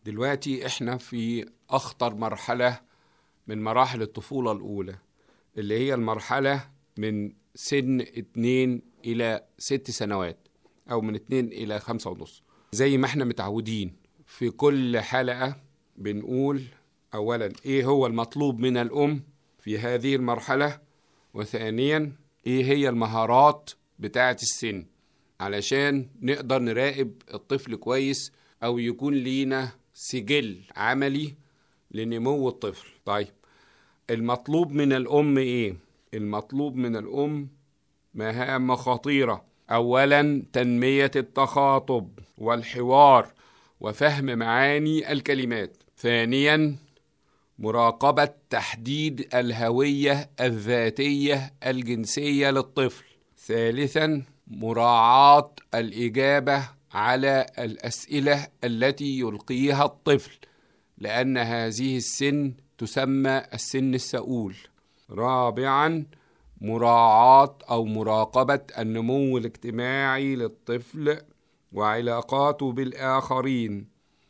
دلوقتي احنا في اخطر مرحله من مراحل الطفوله الاولى اللي هي المرحله من سن اتنين الى ست سنوات او من اتنين الى خمسة ونص زي ما احنا متعودين في كل حلقه بنقول اولا ايه هو المطلوب من الام في هذه المرحله وثانيا ايه هي المهارات بتاعه السن علشان نقدر نراقب الطفل كويس او يكون لينا سجل عملي لنمو الطفل طيب المطلوب من الام ايه المطلوب من الام مهام خطيره اولا تنميه التخاطب والحوار وفهم معاني الكلمات ثانيا مراقبه تحديد الهويه الذاتيه الجنسيه للطفل ثالثا مراعاه الاجابه على الاسئله التي يلقيها الطفل لان هذه السن تسمى السن السؤول رابعا مراعاه او مراقبه النمو الاجتماعي للطفل وعلاقاته بالاخرين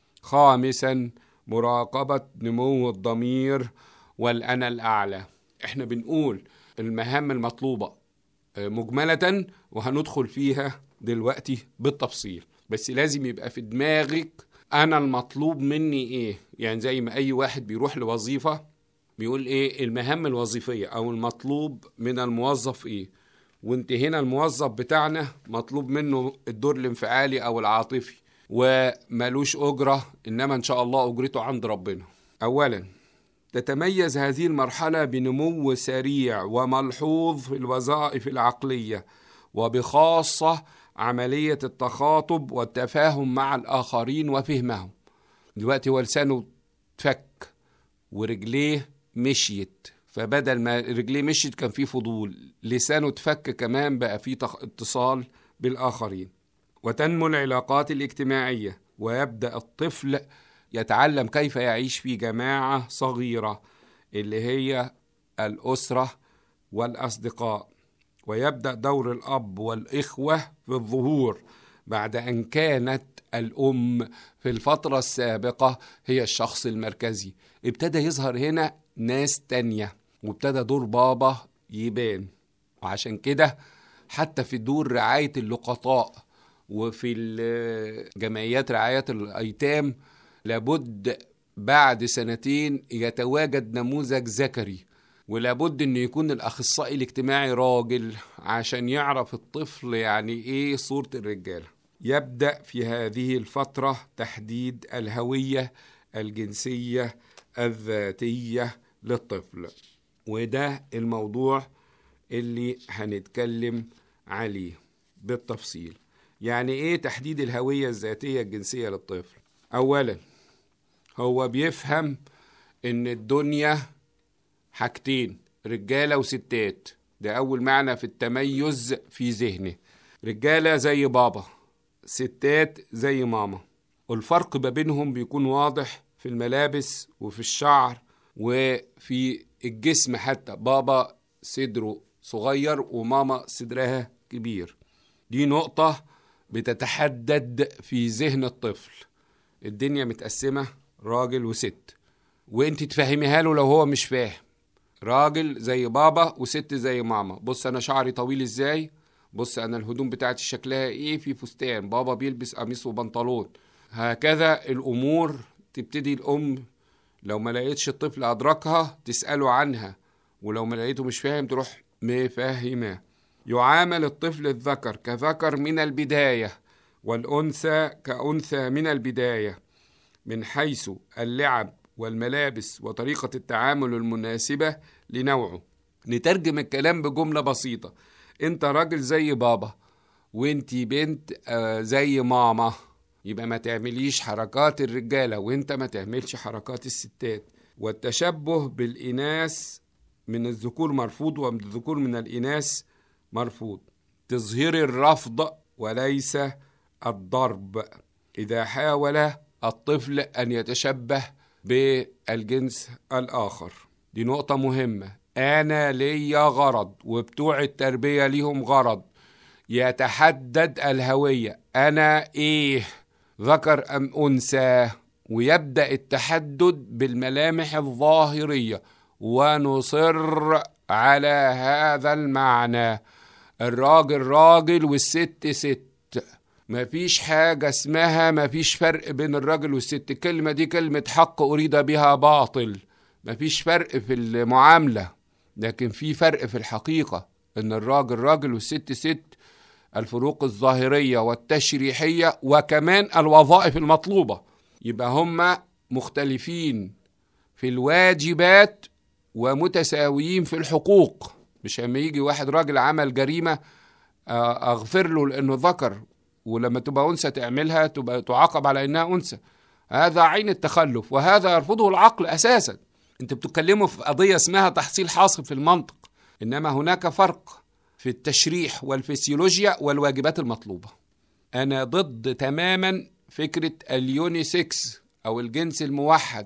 خامسا مراقبه نمو الضمير والانا الاعلى احنا بنقول المهام المطلوبه مجمله وهندخل فيها دلوقتي بالتفصيل بس لازم يبقى في دماغك انا المطلوب مني ايه يعني زي ما اي واحد بيروح لوظيفه بيقول ايه المهام الوظيفيه او المطلوب من الموظف ايه وانت هنا الموظف بتاعنا مطلوب منه الدور الانفعالي او العاطفي ومالوش اجره انما ان شاء الله اجرته عند ربنا اولا تتميز هذه المرحله بنمو سريع وملحوظ في الوظائف العقليه وبخاصه عمليه التخاطب والتفاهم مع الاخرين وفهمهم دلوقتي هو لسانه اتفك ورجليه مشيت فبدل ما رجليه مشيت كان في فضول لسانه اتفك كمان بقى في اتصال بالاخرين وتنمو العلاقات الاجتماعيه ويبدا الطفل يتعلم كيف يعيش في جماعه صغيره اللي هي الاسره والاصدقاء ويبدا دور الاب والاخوه في الظهور بعد ان كانت الام في الفتره السابقه هي الشخص المركزي ابتدى يظهر هنا ناس تانيه وابتدى دور بابا يبان وعشان كده حتى في دور رعايه اللقطاء وفي جمعيات رعايه الايتام لابد بعد سنتين يتواجد نموذج ذكري ولابد ان يكون الاخصائي الاجتماعي راجل عشان يعرف الطفل يعني ايه صورة الرجالة يبدأ في هذه الفترة تحديد الهوية الجنسية الذاتية للطفل وده الموضوع اللي هنتكلم عليه بالتفصيل يعني ايه تحديد الهوية الذاتية الجنسية للطفل اولا هو بيفهم ان الدنيا حاجتين رجاله وستات ده اول معنى في التميز في ذهنه رجاله زي بابا ستات زي ماما والفرق ما بينهم بيكون واضح في الملابس وفي الشعر وفي الجسم حتى بابا صدره صغير وماما صدرها كبير دي نقطة بتتحدد في ذهن الطفل الدنيا متقسمة راجل وست وانت تفهميها له لو هو مش فاهم راجل زي بابا وست زي ماما بص انا شعري طويل ازاي بص انا الهدوم بتاعتي شكلها ايه في فستان بابا بيلبس قميص وبنطلون هكذا الامور تبتدي الام لو ما لقيتش الطفل ادركها تساله عنها ولو ما لقيته مش فاهم تروح مفهماه يعامل الطفل الذكر كذكر من البدايه والانثى كانثى من البدايه من حيث اللعب والملابس وطريقة التعامل المناسبة لنوعه نترجم الكلام بجملة بسيطة انت راجل زي بابا وانتي بنت آه زي ماما يبقى ما تعمليش حركات الرجالة وانت ما تعملش حركات الستات والتشبه بالإناث من الذكور مرفوض ومن الذكور من الإناث مرفوض تظهري الرفض وليس الضرب إذا حاول الطفل أن يتشبه بالجنس الآخر دي نقطة مهمة أنا ليا غرض وبتوع التربية ليهم غرض يتحدد الهوية أنا إيه ذكر أم أنثى ويبدأ التحدد بالملامح الظاهرية ونصر على هذا المعنى الراجل راجل والست ست مفيش حاجة اسمها مفيش فرق بين الراجل والست الكلمة دي كلمة حق أريد بها باطل مفيش فرق في المعاملة لكن في فرق في الحقيقة إن الراجل راجل والست ست الفروق الظاهرية والتشريحية وكمان الوظائف المطلوبة يبقى هما مختلفين في الواجبات ومتساويين في الحقوق مش لما يجي واحد راجل عمل جريمة آه، أغفر له لأنه ذكر ولما تبقى أنثى تعملها تبقى تعاقب على إنها أنثى هذا عين التخلف وهذا يرفضه العقل أساسا أنت بتتكلموا في قضية اسمها تحصيل حاصل في المنطق إنما هناك فرق في التشريح والفسيولوجيا والواجبات المطلوبة أنا ضد تماما فكرة اليونيسكس أو الجنس الموحد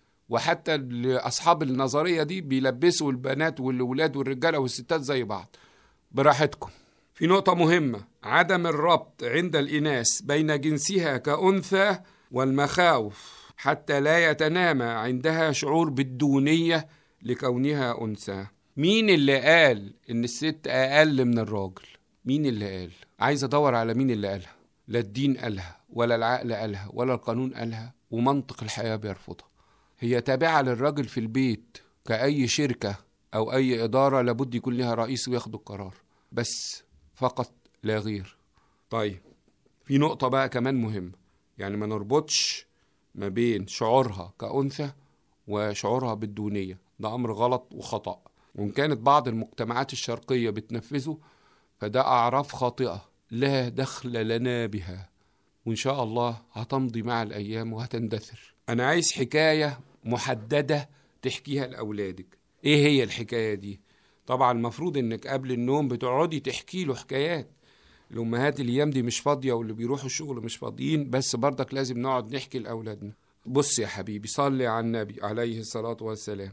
وحتى أصحاب النظرية دي بيلبسوا البنات والولاد والرجالة والستات زي بعض براحتكم في نقطة مهمة عدم الربط عند الإناث بين جنسها كأنثى والمخاوف حتى لا يتنامى عندها شعور بالدونية لكونها أنثى مين اللي قال إن الست أقل من الراجل مين اللي قال عايز أدور على مين اللي قالها لا الدين قالها ولا العقل قالها ولا القانون قالها ومنطق الحياة بيرفضها هي تابعة للراجل في البيت كأي شركة أو أي إدارة لابد يكون لها رئيس وياخد القرار بس فقط لا غير طيب في نقطة بقى كمان مهمة يعني ما نربطش ما بين شعورها كأنثى وشعورها بالدونية ده أمر غلط وخطأ وإن كانت بعض المجتمعات الشرقية بتنفذه فده أعراف خاطئة لا دخل لنا بها وإن شاء الله هتمضي مع الأيام وهتندثر أنا عايز حكاية محددة تحكيها لأولادك إيه هي الحكاية دي؟ طبعا المفروض إنك قبل النوم بتقعدي تحكي له حكايات الأمهات الأيام دي مش فاضية واللي بيروحوا الشغل مش فاضيين بس برضك لازم نقعد نحكي لأولادنا بص يا حبيبي صلي على النبي عليه الصلاة والسلام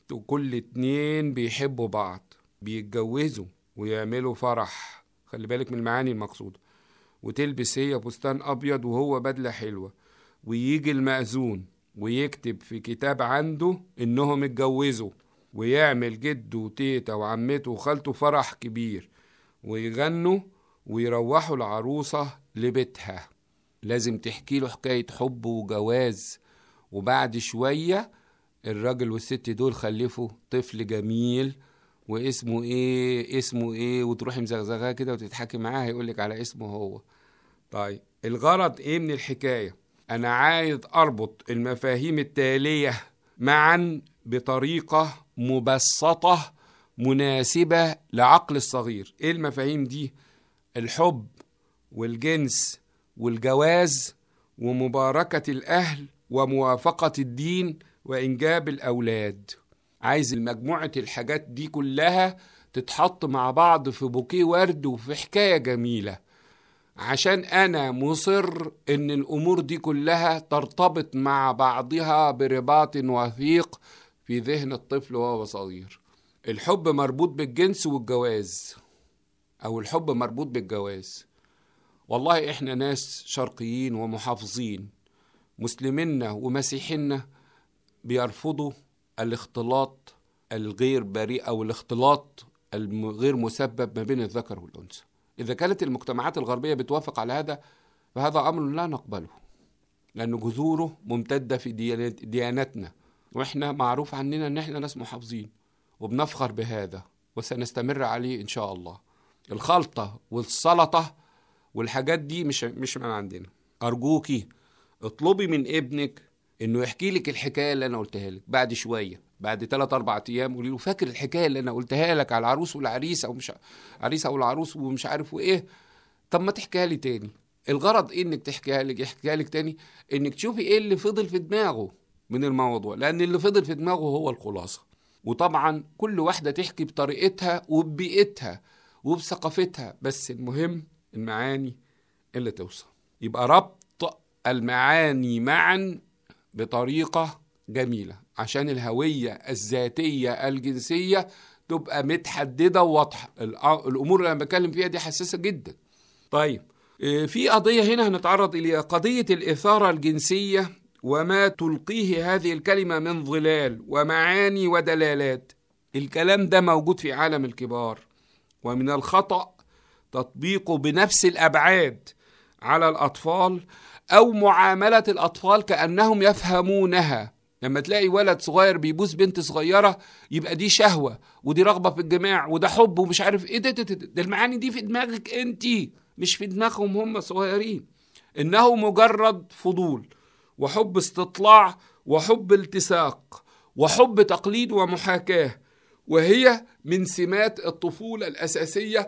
كل اتنين بيحبوا بعض بيتجوزوا ويعملوا فرح خلي بالك من المعاني المقصودة وتلبس هي فستان أبيض وهو بدلة حلوة ويجي المأذون ويكتب في كتاب عنده إنهم اتجوزوا ويعمل جده وتيتا وعمته وخالته فرح كبير ويغنوا ويروحوا العروسة لبيتها لازم تحكي له حكاية حب وجواز وبعد شوية الراجل والست دول خلفوا طفل جميل واسمه ايه اسمه ايه وتروحي مزغزغاه كده وتضحكي معاه هيقولك على اسمه هو طيب الغرض ايه من الحكايه انا عايز اربط المفاهيم التاليه معا بطريقه مبسطه مناسبه لعقل الصغير ايه المفاهيم دي الحب والجنس والجواز ومباركه الاهل وموافقه الدين وانجاب الاولاد عايز مجموعه الحاجات دي كلها تتحط مع بعض في بوكيه ورد وفي حكايه جميله عشان انا مصر ان الامور دي كلها ترتبط مع بعضها برباط وثيق في ذهن الطفل وهو صغير الحب مربوط بالجنس والجواز او الحب مربوط بالجواز والله احنا ناس شرقيين ومحافظين مسلمينا ومسيحينا بيرفضوا الاختلاط الغير بريء او الاختلاط الغير مسبب ما بين الذكر والانثى إذا كانت المجتمعات الغربية بتوافق على هذا فهذا أمر لا نقبله لأن جذوره ممتدة في ديانتنا وإحنا معروف عننا إن إحنا ناس محافظين وبنفخر بهذا وسنستمر عليه إن شاء الله الخلطة والسلطة والحاجات دي مش مش من عندنا أرجوكي اطلبي من ابنك إنه يحكي لك الحكاية اللي أنا قلتها لك بعد شوية بعد ثلاث اربع ايام قولي له فاكر الحكايه اللي انا قلتها لك على العروس والعريس او مش عريس او العروس ومش عارف وايه طب ما تحكيها لي تاني الغرض ايه انك تحكيها لك يحكيها لك تاني انك تشوفي ايه اللي فضل في دماغه من الموضوع لان اللي فضل في دماغه هو الخلاصه وطبعا كل واحده تحكي بطريقتها وببيئتها وبثقافتها بس المهم المعاني اللي توصل يبقى ربط المعاني معا بطريقه جميله عشان الهوية الذاتية الجنسية تبقى متحددة وواضحة الأمور اللي أنا بتكلم فيها دي حساسة جدا طيب في قضية هنا هنتعرض إليها قضية الإثارة الجنسية وما تلقيه هذه الكلمة من ظلال ومعاني ودلالات الكلام ده موجود في عالم الكبار ومن الخطأ تطبيقه بنفس الأبعاد على الأطفال أو معاملة الأطفال كأنهم يفهمونها لما تلاقي ولد صغير بيبوس بنت صغيرة يبقى دي شهوة ودي رغبة في الجماع وده حب ومش عارف ايه ده, ده, ده, ده المعاني دي في دماغك انت مش في دماغهم هم صغيرين انه مجرد فضول وحب استطلاع وحب التصاق وحب تقليد ومحاكاة وهي من سمات الطفولة الأساسية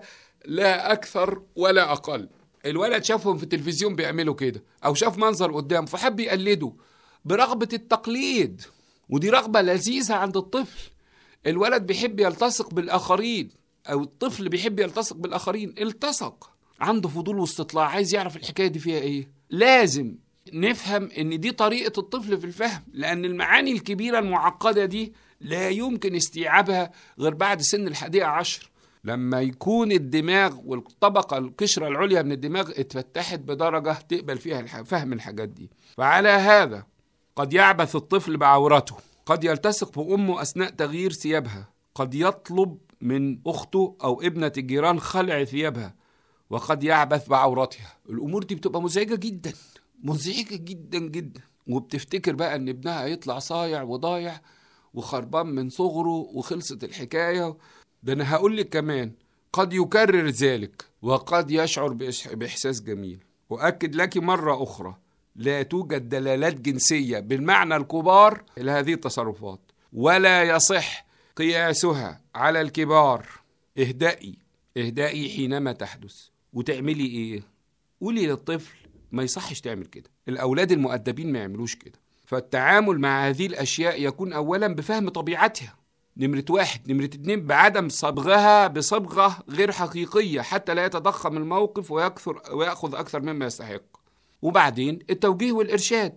لا أكثر ولا أقل الولد شافهم في التلفزيون بيعملوا كده أو شاف منظر قدامه فحب يقلده برغبة التقليد ودي رغبة لذيذة عند الطفل الولد بيحب يلتصق بالآخرين أو الطفل بيحب يلتصق بالآخرين التصق عنده فضول واستطلاع عايز يعرف الحكاية دي فيها إيه لازم نفهم ان دي طريقة الطفل في الفهم لان المعاني الكبيرة المعقدة دي لا يمكن استيعابها غير بعد سن الحادية عشر لما يكون الدماغ والطبقة القشرة العليا من الدماغ اتفتحت بدرجة تقبل فيها فهم الحاجات دي فعلى هذا قد يعبث الطفل بعورته قد يلتصق بأمه أثناء تغيير ثيابها قد يطلب من أخته أو ابنة الجيران خلع ثيابها وقد يعبث بعورتها الأمور دي بتبقى مزعجة جدا مزعجة جدا جدا وبتفتكر بقى ان ابنها هيطلع صايع وضايع وخربان من صغره وخلصت الحكاية ده انا هقول لك كمان قد يكرر ذلك وقد يشعر بإحساس جميل وأكد لك مرة أخرى لا توجد دلالات جنسية بالمعنى الكبار لهذه التصرفات ولا يصح قياسها على الكبار اهدئي اهدئي حينما تحدث وتعملي ايه قولي للطفل ما يصحش تعمل كده الأولاد المؤدبين ما يعملوش كده فالتعامل مع هذه الأشياء يكون أولا بفهم طبيعتها نمرة واحد نمرة اتنين بعدم صبغها بصبغة غير حقيقية حتى لا يتضخم الموقف ويكثر ويأخذ أكثر مما يستحق وبعدين التوجيه والإرشاد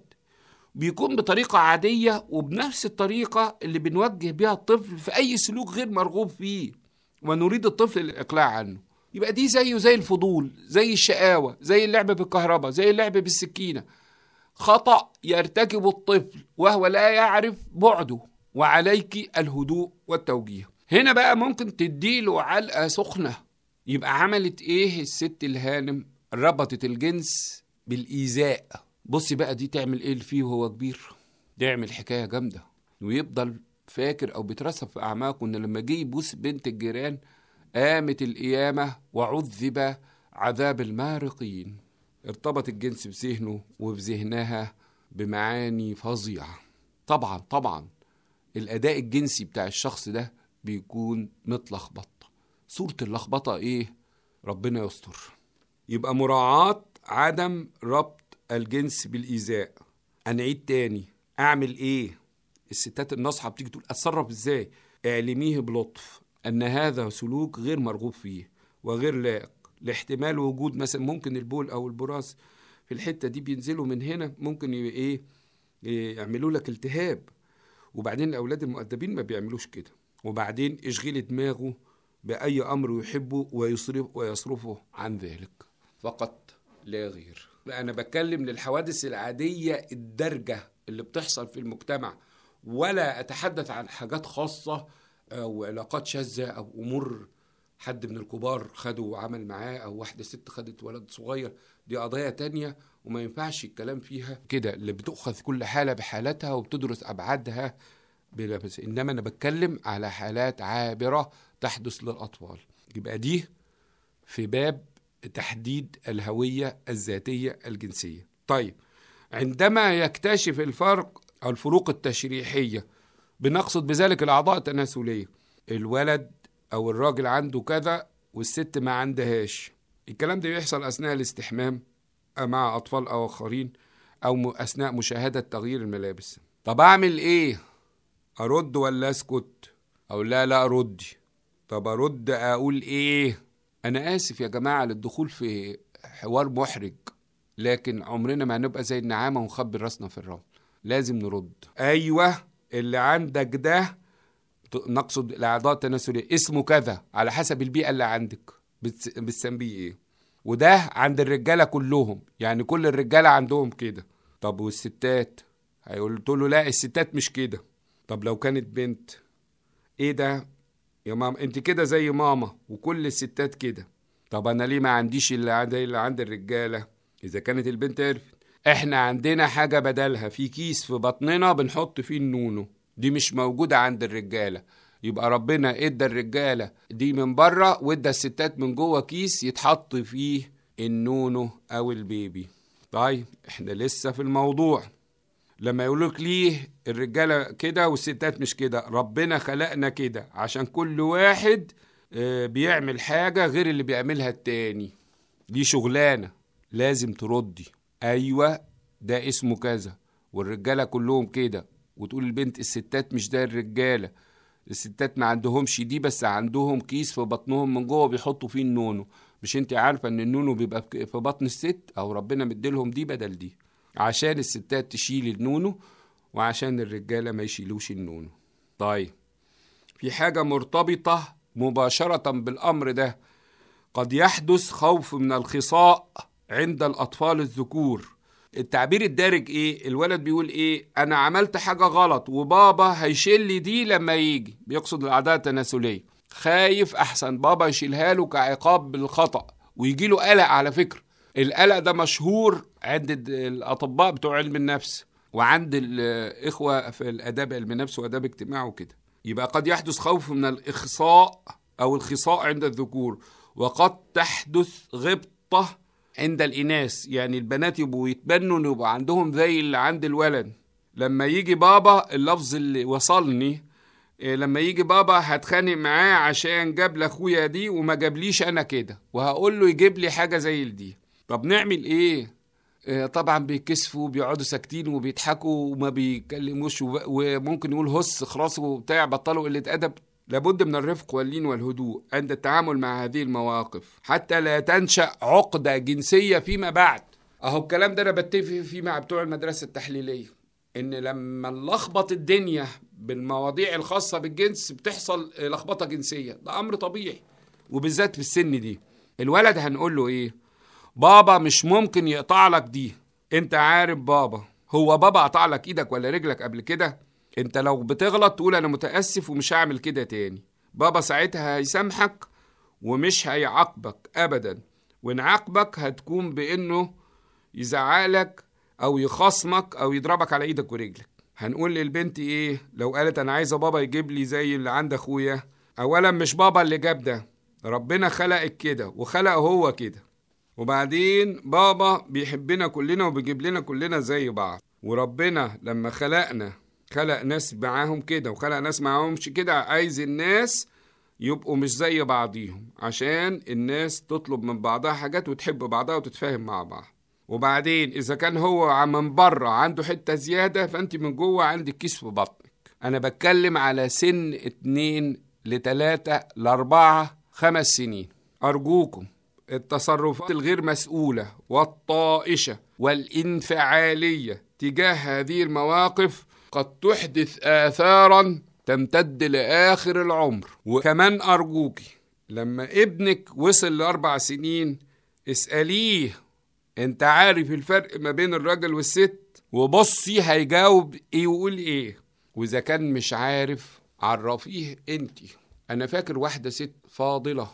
بيكون بطريقة عادية وبنفس الطريقة اللي بنوجه بها الطفل في أي سلوك غير مرغوب فيه ونريد الطفل الإقلاع عنه يبقى دي زيه زي الفضول زي الشقاوة زي اللعب بالكهرباء زي اللعب بالسكينة خطأ يرتكب الطفل وهو لا يعرف بعده وعليك الهدوء والتوجيه هنا بقى ممكن تديله علقة سخنة يبقى عملت ايه الست الهانم ربطت الجنس بالإيذاء بصي بقى دي تعمل ايه فيه وهو كبير تعمل حكاية جامدة ويفضل فاكر او بيترسب في اعماقه ان لما جه يبوس بنت الجيران قامت القيامة وعذب عذاب المارقين ارتبط الجنس بذهنه وفي ذهنها بمعاني فظيعة طبعا طبعا الأداء الجنسي بتاع الشخص ده بيكون متلخبط صورة اللخبطة إيه؟ ربنا يستر يبقى مراعاة عدم ربط الجنس بالإيذاء أنعيد تاني أعمل إيه؟ الستات الناصحة بتيجي تقول أتصرف إزاي؟ اعلميه بلطف أن هذا سلوك غير مرغوب فيه وغير لائق لاحتمال وجود مثلا ممكن البول أو البراز في الحتة دي بينزلوا من هنا ممكن إيه يعملوا لك التهاب وبعدين الأولاد المؤدبين ما بيعملوش كده وبعدين اشغلي دماغه بأي أمر يحبه ويصرف ويصرفه عن ذلك فقط لا غير أنا بتكلم للحوادث العادية الدرجة اللي بتحصل في المجتمع ولا أتحدث عن حاجات خاصة أو علاقات شاذة أو أمور حد من الكبار خده وعمل معاه أو واحدة ست خدت ولد صغير دي قضايا تانية وما ينفعش الكلام فيها كده اللي بتأخذ كل حالة بحالتها وبتدرس أبعادها بلا بس إنما أنا بتكلم على حالات عابرة تحدث للأطفال يبقى دي في باب تحديد الهوية الذاتية الجنسية طيب عندما يكتشف الفرق أو الفروق التشريحية بنقصد بذلك الأعضاء التناسلية الولد أو الراجل عنده كذا والست ما عندهاش الكلام ده بيحصل أثناء الاستحمام مع أطفال أو آخرين أو أثناء مشاهدة تغيير الملابس طب أعمل إيه؟ أرد ولا أسكت؟ أو لا لا أردي طب أرد أقول إيه؟ أنا آسف يا جماعة للدخول في حوار محرج لكن عمرنا ما هنبقى زي النعامة ونخبي راسنا في الرمل لازم نرد أيوه اللي عندك ده نقصد الأعضاء التناسلية اسمه كذا على حسب البيئة اللي عندك بتسميه إيه وده عند الرجالة كلهم يعني كل الرجالة عندهم كده طب والستات قلت له لا الستات مش كده طب لو كانت بنت ايه ده يا ماما انت كده زي ماما وكل الستات كده طب انا ليه ما عنديش اللي عند اللي عند الرجاله اذا كانت البنت عرفت احنا عندنا حاجه بدلها في كيس في بطننا بنحط فيه النونو دي مش موجوده عند الرجاله يبقى ربنا ادى الرجاله دي من بره وادى الستات من جوه كيس يتحط فيه النونو او البيبي طيب احنا لسه في الموضوع لما يقولوا لك ليه الرجاله كده والستات مش كده ربنا خلقنا كده عشان كل واحد آه، بيعمل حاجه غير اللي بيعملها التاني دي شغلانه لازم تردي ايوه ده اسمه كذا والرجاله كلهم كده وتقول البنت الستات مش ده الرجاله الستات ما عندهمش دي بس عندهم كيس في بطنهم من جوه بيحطوا فيه النونو مش انت عارفه ان النونو بيبقى في بطن الست او ربنا مديلهم دي بدل دي عشان الستات تشيل النونو وعشان الرجاله ما يشيلوش النونو طيب في حاجه مرتبطه مباشره بالامر ده قد يحدث خوف من الخصاء عند الاطفال الذكور التعبير الدارج ايه الولد بيقول ايه انا عملت حاجه غلط وبابا هيشيل لي دي لما يجي بيقصد الاعداء التناسليه خايف احسن بابا يشيلها له كعقاب بالخطا ويجي له قلق على فكره القلق ده مشهور عند الد- الاطباء بتوع علم النفس وعند الاخوه في الاداب علم النفس واداب اجتماع وكده يبقى قد يحدث خوف من الاخصاء او الخصاء عند الذكور وقد تحدث غبطه عند الاناث يعني البنات يبقوا يتبنوا إن يبقى عندهم زي اللي عند الولد لما يجي بابا اللفظ اللي وصلني إيه، لما يجي بابا هتخانق معاه عشان جاب لاخويا دي وما جابليش انا كده وهقول له يجيب لي حاجه زي دي طب نعمل ايه إيه، طبعا بيكسفوا وبيقعدوا ساكتين وبيضحكوا وما بيكلموش وب- وممكن يقول هس خلاص وبتاع بطلوا قله ادب لابد من الرفق واللين والهدوء عند التعامل مع هذه المواقف حتى لا تنشا عقده جنسيه فيما بعد اهو الكلام ده انا بتفق فيه مع بتوع المدرسه التحليليه ان لما نلخبط الدنيا بالمواضيع الخاصه بالجنس بتحصل لخبطه جنسيه ده امر طبيعي وبالذات في السن دي الولد هنقول له ايه بابا مش ممكن يقطع لك دي انت عارف بابا هو بابا قطع لك ايدك ولا رجلك قبل كده انت لو بتغلط تقول انا متاسف ومش هعمل كده تاني بابا ساعتها هيسامحك ومش هيعاقبك ابدا وان عاقبك هتكون بانه يزعلك او يخصمك او يضربك على ايدك ورجلك هنقول للبنت ايه لو قالت انا عايزه بابا يجيب لي زي اللي عند اخويا اولا مش بابا اللي جاب ده ربنا خلقك كده وخلق هو كده وبعدين بابا بيحبنا كلنا وبيجيب لنا كلنا زي بعض وربنا لما خلقنا خلق ناس معاهم كده وخلق ناس معاهمش كده عايز الناس يبقوا مش زي بعضيهم عشان الناس تطلب من بعضها حاجات وتحب بعضها وتتفاهم مع بعض وبعدين اذا كان هو ع- من بره عنده حته زياده فانت من جوه عندك كيس في بطنك انا بتكلم على سن اتنين لتلاتة لاربعة خمس سنين ارجوكم التصرفات الغير مسؤولة والطائشة والانفعالية تجاه هذه المواقف قد تحدث آثارا تمتد لآخر العمر وكمان أرجوكي لما ابنك وصل لأربع سنين اسأليه انت عارف الفرق ما بين الراجل والست وبصي هيجاوب ايه ويقول ايه واذا كان مش عارف عرفيه انت انا فاكر واحده ست فاضله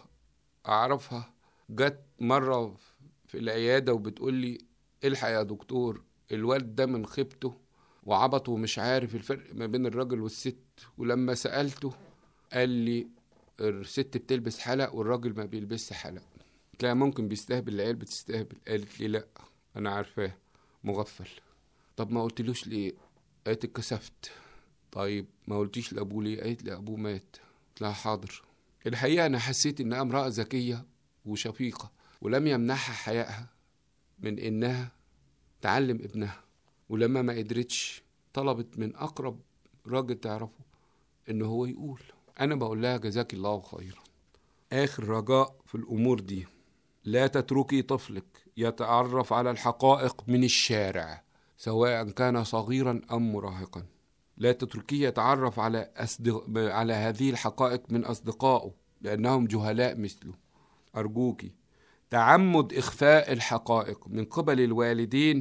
اعرفها جت مره في العياده وبتقول لي الحق يا دكتور الواد ده من خيبته وعبط ومش عارف الفرق ما بين الراجل والست ولما سالته قال لي الست بتلبس حلق والراجل ما بيلبسش حلق لا ممكن بيستهبل العيال بتستهبل قالت لي لا انا عارفاه مغفل طب ما قلتلوش ليه قالت اتكسفت طيب ما قلتيش لابوه ليه قالت لي ابوه مات قلت لها حاضر الحقيقه انا حسيت انها امراه ذكيه وشفيقه ولم يمنعها حيائها من انها تعلم ابنها ولما ما قدرتش طلبت من اقرب راجل تعرفه ان هو يقول انا بقول لها جزاك الله خيرا اخر رجاء في الامور دي لا تتركي طفلك يتعرف على الحقائق من الشارع سواء كان صغيرا ام مراهقا لا تتركيه يتعرف على أصدق... على هذه الحقائق من اصدقائه لانهم جهلاء مثله ارجوكي تعمد اخفاء الحقائق من قبل الوالدين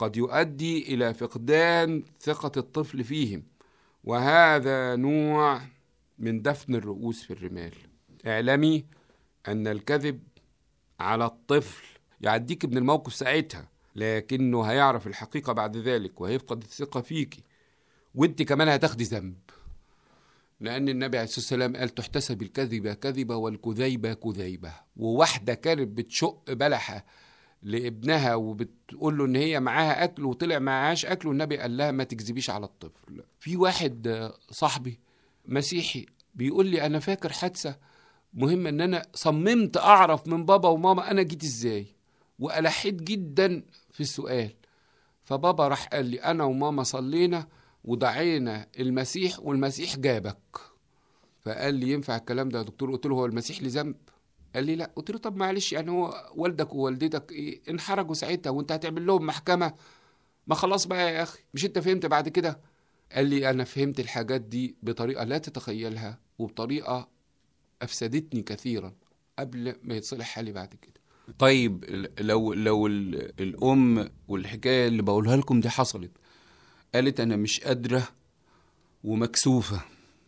قد يؤدي إلى فقدان ثقة الطفل فيهم وهذا نوع من دفن الرؤوس في الرمال اعلمي أن الكذب على الطفل يعديك من الموقف ساعتها لكنه هيعرف الحقيقة بعد ذلك وهيفقد الثقة فيكي وانت كمان هتاخدي ذنب لأن النبي عليه الصلاة والسلام قال تحتسب الكذبة كذبة والكذيبة كذيبة وواحدة كانت بتشق بلحة لابنها وبتقول له ان هي معاها اكل وطلع معهاش اكل والنبي قال لها ما تكذبيش على الطفل في واحد صاحبي مسيحي بيقول لي انا فاكر حادثه مهمه ان انا صممت اعرف من بابا وماما انا جيت ازاي والحيت جدا في السؤال فبابا راح قال لي انا وماما صلينا ودعينا المسيح والمسيح جابك فقال لي ينفع الكلام ده يا دكتور قلت له هو المسيح ليه ذنب قال لي لا قلت له طب معلش يعني هو والدك ووالدتك ايه انحرجوا ساعتها وانت هتعمل لهم محكمه ما خلاص بقى يا اخي مش انت فهمت بعد كده قال لي انا فهمت الحاجات دي بطريقه لا تتخيلها وبطريقه افسدتني كثيرا قبل ما يتصلح حالي بعد كده طيب لو لو الام والحكايه اللي بقولها لكم دي حصلت قالت انا مش قادره ومكسوفه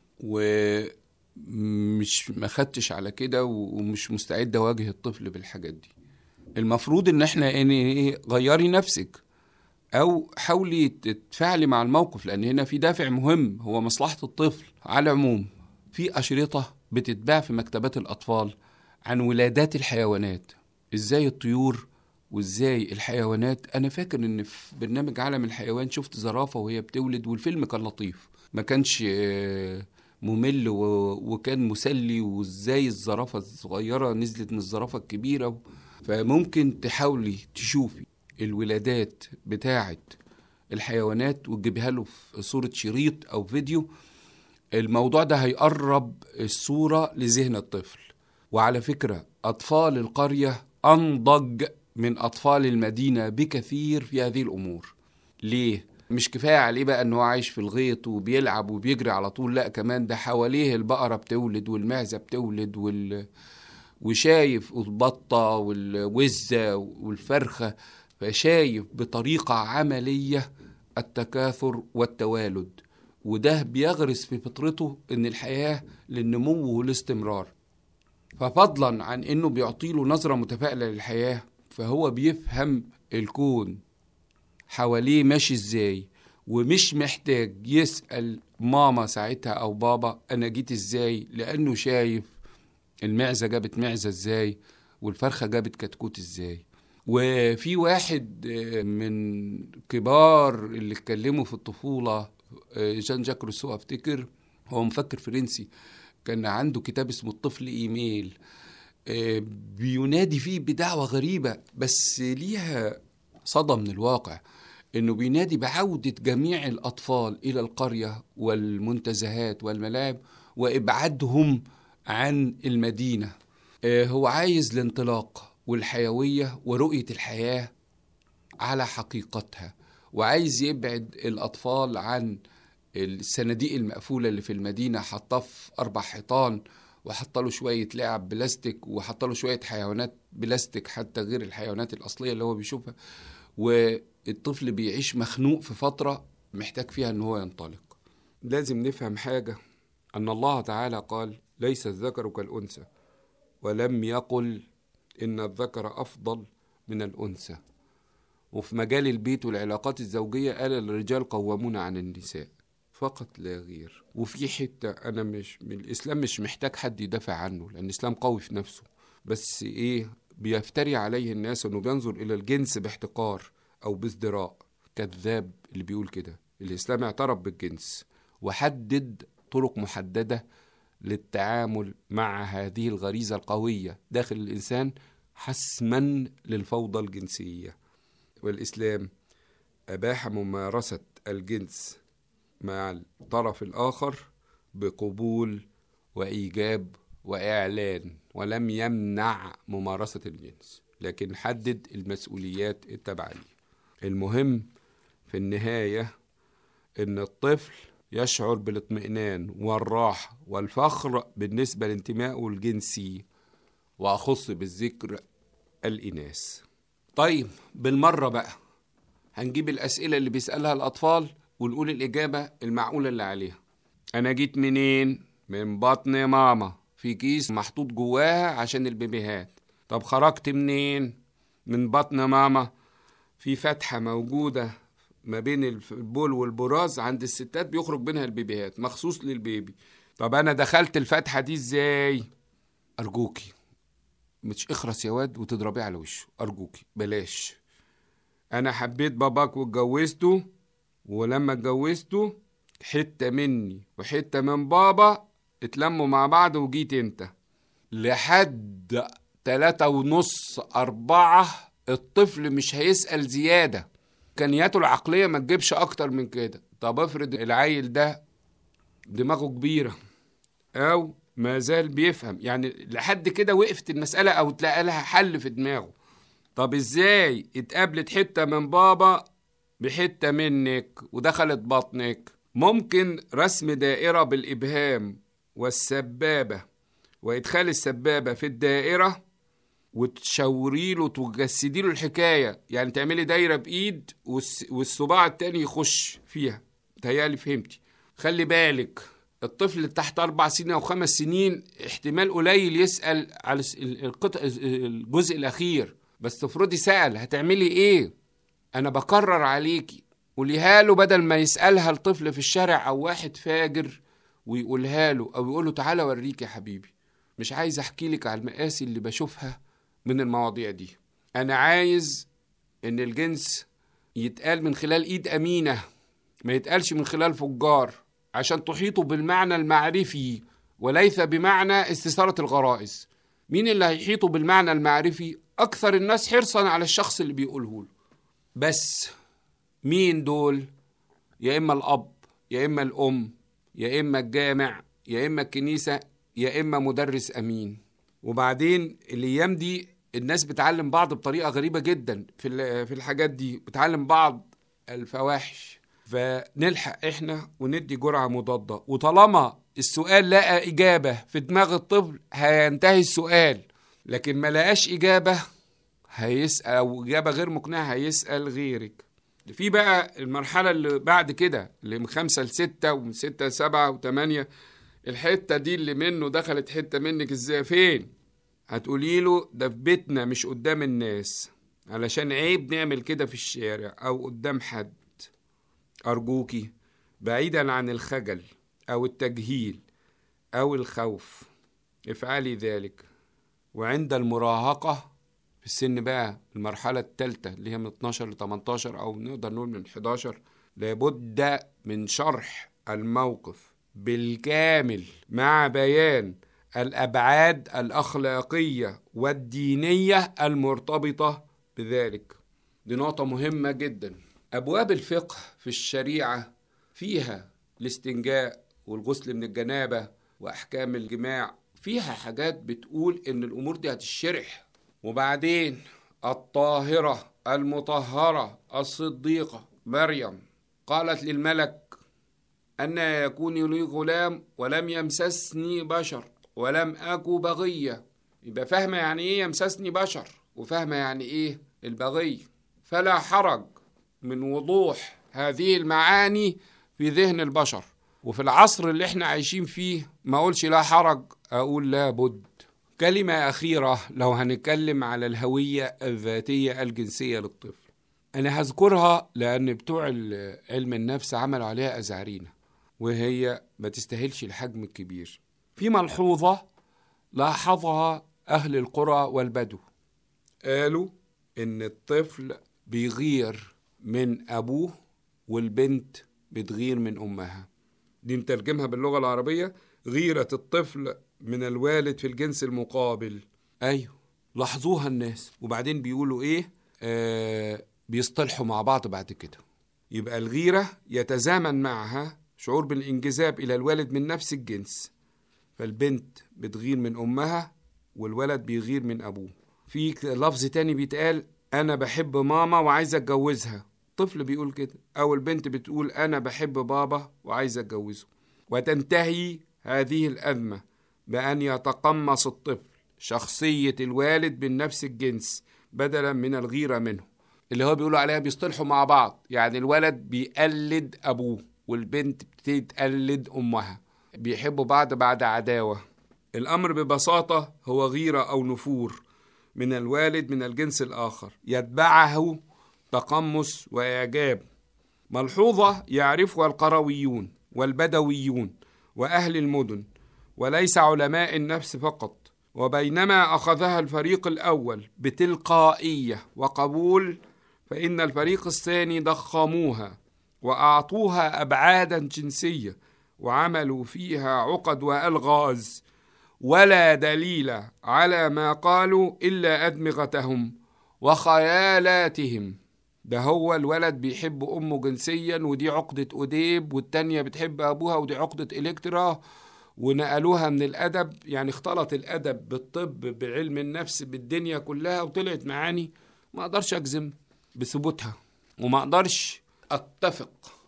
ومش ما خدتش على كده ومش مستعده اواجه الطفل بالحاجات دي المفروض ان احنا يعني غيري نفسك او حاولي تتفاعلي مع الموقف لان هنا في دافع مهم هو مصلحه الطفل على العموم في اشرطه بتتباع في مكتبات الاطفال عن ولادات الحيوانات ازاي الطيور وازاي الحيوانات انا فاكر ان في برنامج عالم الحيوان شفت زرافه وهي بتولد والفيلم كان لطيف ما كانش ممل وكان مسلي وازاي الزرافه الصغيره نزلت من الزرافه الكبيره فممكن تحاولي تشوفي الولادات بتاعه الحيوانات وتجيبها له في صوره شريط او فيديو الموضوع ده هيقرب الصوره لذهن الطفل وعلى فكره اطفال القريه انضج من اطفال المدينه بكثير في هذه الامور ليه مش كفايه عليه بقى ان هو عايش في الغيط وبيلعب وبيجري على طول لا كمان ده حواليه البقره بتولد والمعزه بتولد وال وشايف البطه والوزه والفرخه فشايف بطريقه عمليه التكاثر والتوالد وده بيغرس في فطرته ان الحياه للنمو والاستمرار ففضلا عن انه بيعطيله نظره متفائله للحياه فهو بيفهم الكون حواليه ماشي ازاي ومش محتاج يسأل ماما ساعتها أو بابا أنا جيت ازاي لأنه شايف المعزة جابت معزة ازاي والفرخة جابت كتكوت ازاي وفي واحد من كبار اللي اتكلموا في الطفولة جان جاك روسو افتكر هو مفكر فرنسي كان عنده كتاب اسمه الطفل ايميل بينادي فيه بدعوة غريبة بس ليها صدى من الواقع انه بينادي بعودة جميع الاطفال الى القرية والمنتزهات والملاعب وابعادهم عن المدينة هو عايز الانطلاق والحيوية ورؤية الحياة على حقيقتها وعايز يبعد الاطفال عن الصناديق المقفولة اللي في المدينة حطها في اربع حيطان وحط له شوية لعب بلاستيك وحط له شوية حيوانات بلاستيك حتى غير الحيوانات الأصلية اللي هو بيشوفها والطفل بيعيش مخنوق في فترة محتاج فيها ان هو ينطلق لازم نفهم حاجة أن الله تعالى قال ليس الذكر كالأنثى ولم يقل إن الذكر أفضل من الأنثى وفي مجال البيت والعلاقات الزوجية قال الرجال قوامون عن النساء فقط لا غير وفي حتة أنا مش من الإسلام مش محتاج حد يدافع عنه لأن الإسلام قوي في نفسه بس إيه بيفتري عليه الناس إنه بينظر إلى الجنس باحتقار أو بازدراء كذاب اللي بيقول كده الإسلام اعترف بالجنس وحدد طرق محددة للتعامل مع هذه الغريزة القوية داخل الإنسان حسما للفوضى الجنسية والإسلام أباح ممارسة الجنس مع الطرف الآخر بقبول وإيجاب وإعلان ولم يمنع ممارسة الجنس لكن حدد المسؤوليات التبعية المهم في النهاية إن الطفل يشعر بالاطمئنان والراحة والفخر بالنسبة لانتمائه الجنسي وأخص بالذكر الإناث طيب بالمرة بقى هنجيب الأسئلة اللي بيسألها الأطفال ونقول الإجابة المعقولة اللي عليها أنا جيت منين؟ من بطن ماما في كيس محطوط جواها عشان البيبيهات طب خرجت منين؟ من بطن ماما في فتحة موجودة ما بين البول والبراز عند الستات بيخرج بينها البيبيهات مخصوص للبيبي طب أنا دخلت الفتحة دي إزاي؟ أرجوكي مش اخرس يا واد وتضربيه على وشه أرجوكي بلاش أنا حبيت باباك واتجوزته ولما اتجوزته حتة مني وحتة من بابا اتلموا مع بعض وجيت انت لحد تلاتة ونص أربعة الطفل مش هيسأل زيادة إمكانياته العقلية ما تجيبش أكتر من كده طب افرض العيل ده دماغه كبيرة أو ما زال بيفهم يعني لحد كده وقفت المسألة أو تلاقي لها حل في دماغه طب إزاي اتقابلت حتة من بابا بحتة منك ودخلت بطنك ممكن رسم دائرة بالإبهام والسبابة وإدخال السبابة في الدائرة وتشاوري له تجسدي له الحكاية يعني تعملي دايرة بإيد والس- والصباع التاني يخش فيها تهيألي فهمتي خلي بالك الطفل اللي تحت أربع سنين أو خمس سنين احتمال قليل يسأل على الس- ال- القطع الجزء الأخير بس تفرضي سأل هتعملي إيه؟ أنا بكرر عليكي قوليها له بدل ما يسألها الطفل في الشارع أو واحد فاجر ويقولها له أو يقول له تعالى أوريك يا حبيبي مش عايز أحكي لك على المآسي اللي بشوفها من المواضيع دي أنا عايز إن الجنس يتقال من خلال إيد أمينة ما يتقالش من خلال فجار عشان تحيطوا بالمعنى المعرفي وليس بمعنى استثارة الغرائز مين اللي هيحيطوا بالمعنى المعرفي أكثر الناس حرصا على الشخص اللي بيقوله له بس مين دول يا إما الأب يا إما الأم يا إما الجامع يا إما الكنيسة يا إما مدرس أمين وبعدين الأيام دي الناس بتعلم بعض بطريقة غريبة جدا في ال- في الحاجات دي بتعلم بعض الفواحش فنلحق احنا وندي جرعة مضادة وطالما السؤال لقى إجابة في دماغ الطفل هينتهي السؤال لكن ما لقاش إجابة هيسأل أو إجابة غير مقنعة هيسأل غيرك في بقى المرحلة اللي بعد كده اللي من خمسة لستة ومن ستة لسبعة وثمانية الحتة دي اللي منه دخلت حتة منك ازاي فين هتقولي له ده في بيتنا مش قدام الناس علشان عيب نعمل كده في الشارع أو قدام حد أرجوكي بعيدا عن الخجل أو التجهيل أو الخوف افعلي ذلك وعند المراهقة في السن بقى المرحلة الثالثة اللي هي من 12 ل 18 أو نقدر نقول من 11 لابد من شرح الموقف بالكامل مع بيان الأبعاد الأخلاقية والدينية المرتبطة بذلك دي نقطة مهمة جدا أبواب الفقه في الشريعة فيها الاستنجاء والغسل من الجنابة وأحكام الجماع فيها حاجات بتقول إن الأمور دي هتشرح وبعدين الطاهرة المطهرة الصديقة مريم قالت للملك أن يكون لي غلام ولم يمسسني بشر ولم أكو بغية يبقى فاهمة يعني إيه يمسسني بشر وفاهمة يعني إيه البغي فلا حرج من وضوح هذه المعاني في ذهن البشر وفي العصر اللي احنا عايشين فيه ما أقولش لا حرج أقول لا بد كلمة أخيرة لو هنتكلم على الهوية الذاتية الجنسية للطفل أنا هذكرها لأن بتوع ال- علم النفس عملوا عليها أزعرينة وهي ما تستاهلش الحجم الكبير في ملحوظة لاحظها أهل القرى والبدو قالوا إن الطفل بيغير من أبوه والبنت بتغير من أمها دي نترجمها باللغة العربية غيرة الطفل من الوالد في الجنس المقابل أيوه لاحظوها الناس وبعدين بيقولوا إيه آه بيصطلحوا مع بعض بعد كده يبقى الغيرة يتزامن معها شعور بالانجذاب إلى الوالد من نفس الجنس فالبنت بتغير من أمها والولد بيغير من أبوه في لفظ تاني بيتقال أنا بحب ماما وعايز أتجوزها طفل بيقول كده أو البنت بتقول أنا بحب بابا وعايز أتجوزه وتنتهي هذه الأزمة بأن يتقمص الطفل شخصية الوالد من نفس الجنس بدلا من الغيرة منه اللي هو بيقولوا عليها بيصطلحوا مع بعض يعني الولد بيقلد ابوه والبنت بتبتدي تقلد امها بيحبوا بعض بعد عداوه الامر ببساطه هو غيره او نفور من الوالد من الجنس الاخر يتبعه تقمص واعجاب ملحوظه يعرفها القرويون والبدويون واهل المدن وليس علماء النفس فقط وبينما اخذها الفريق الاول بتلقائيه وقبول فان الفريق الثاني ضخموها واعطوها ابعادا جنسيه وعملوا فيها عقد والغاز ولا دليل على ما قالوا الا ادمغتهم وخيالاتهم ده هو الولد بيحب امه جنسيا ودي عقده اوديب والتانيه بتحب ابوها ودي عقده الكترا ونقلوها من الادب يعني اختلط الادب بالطب بعلم النفس بالدنيا كلها وطلعت معاني ما اقدرش اجزم بثبوتها وما اقدرش اتفق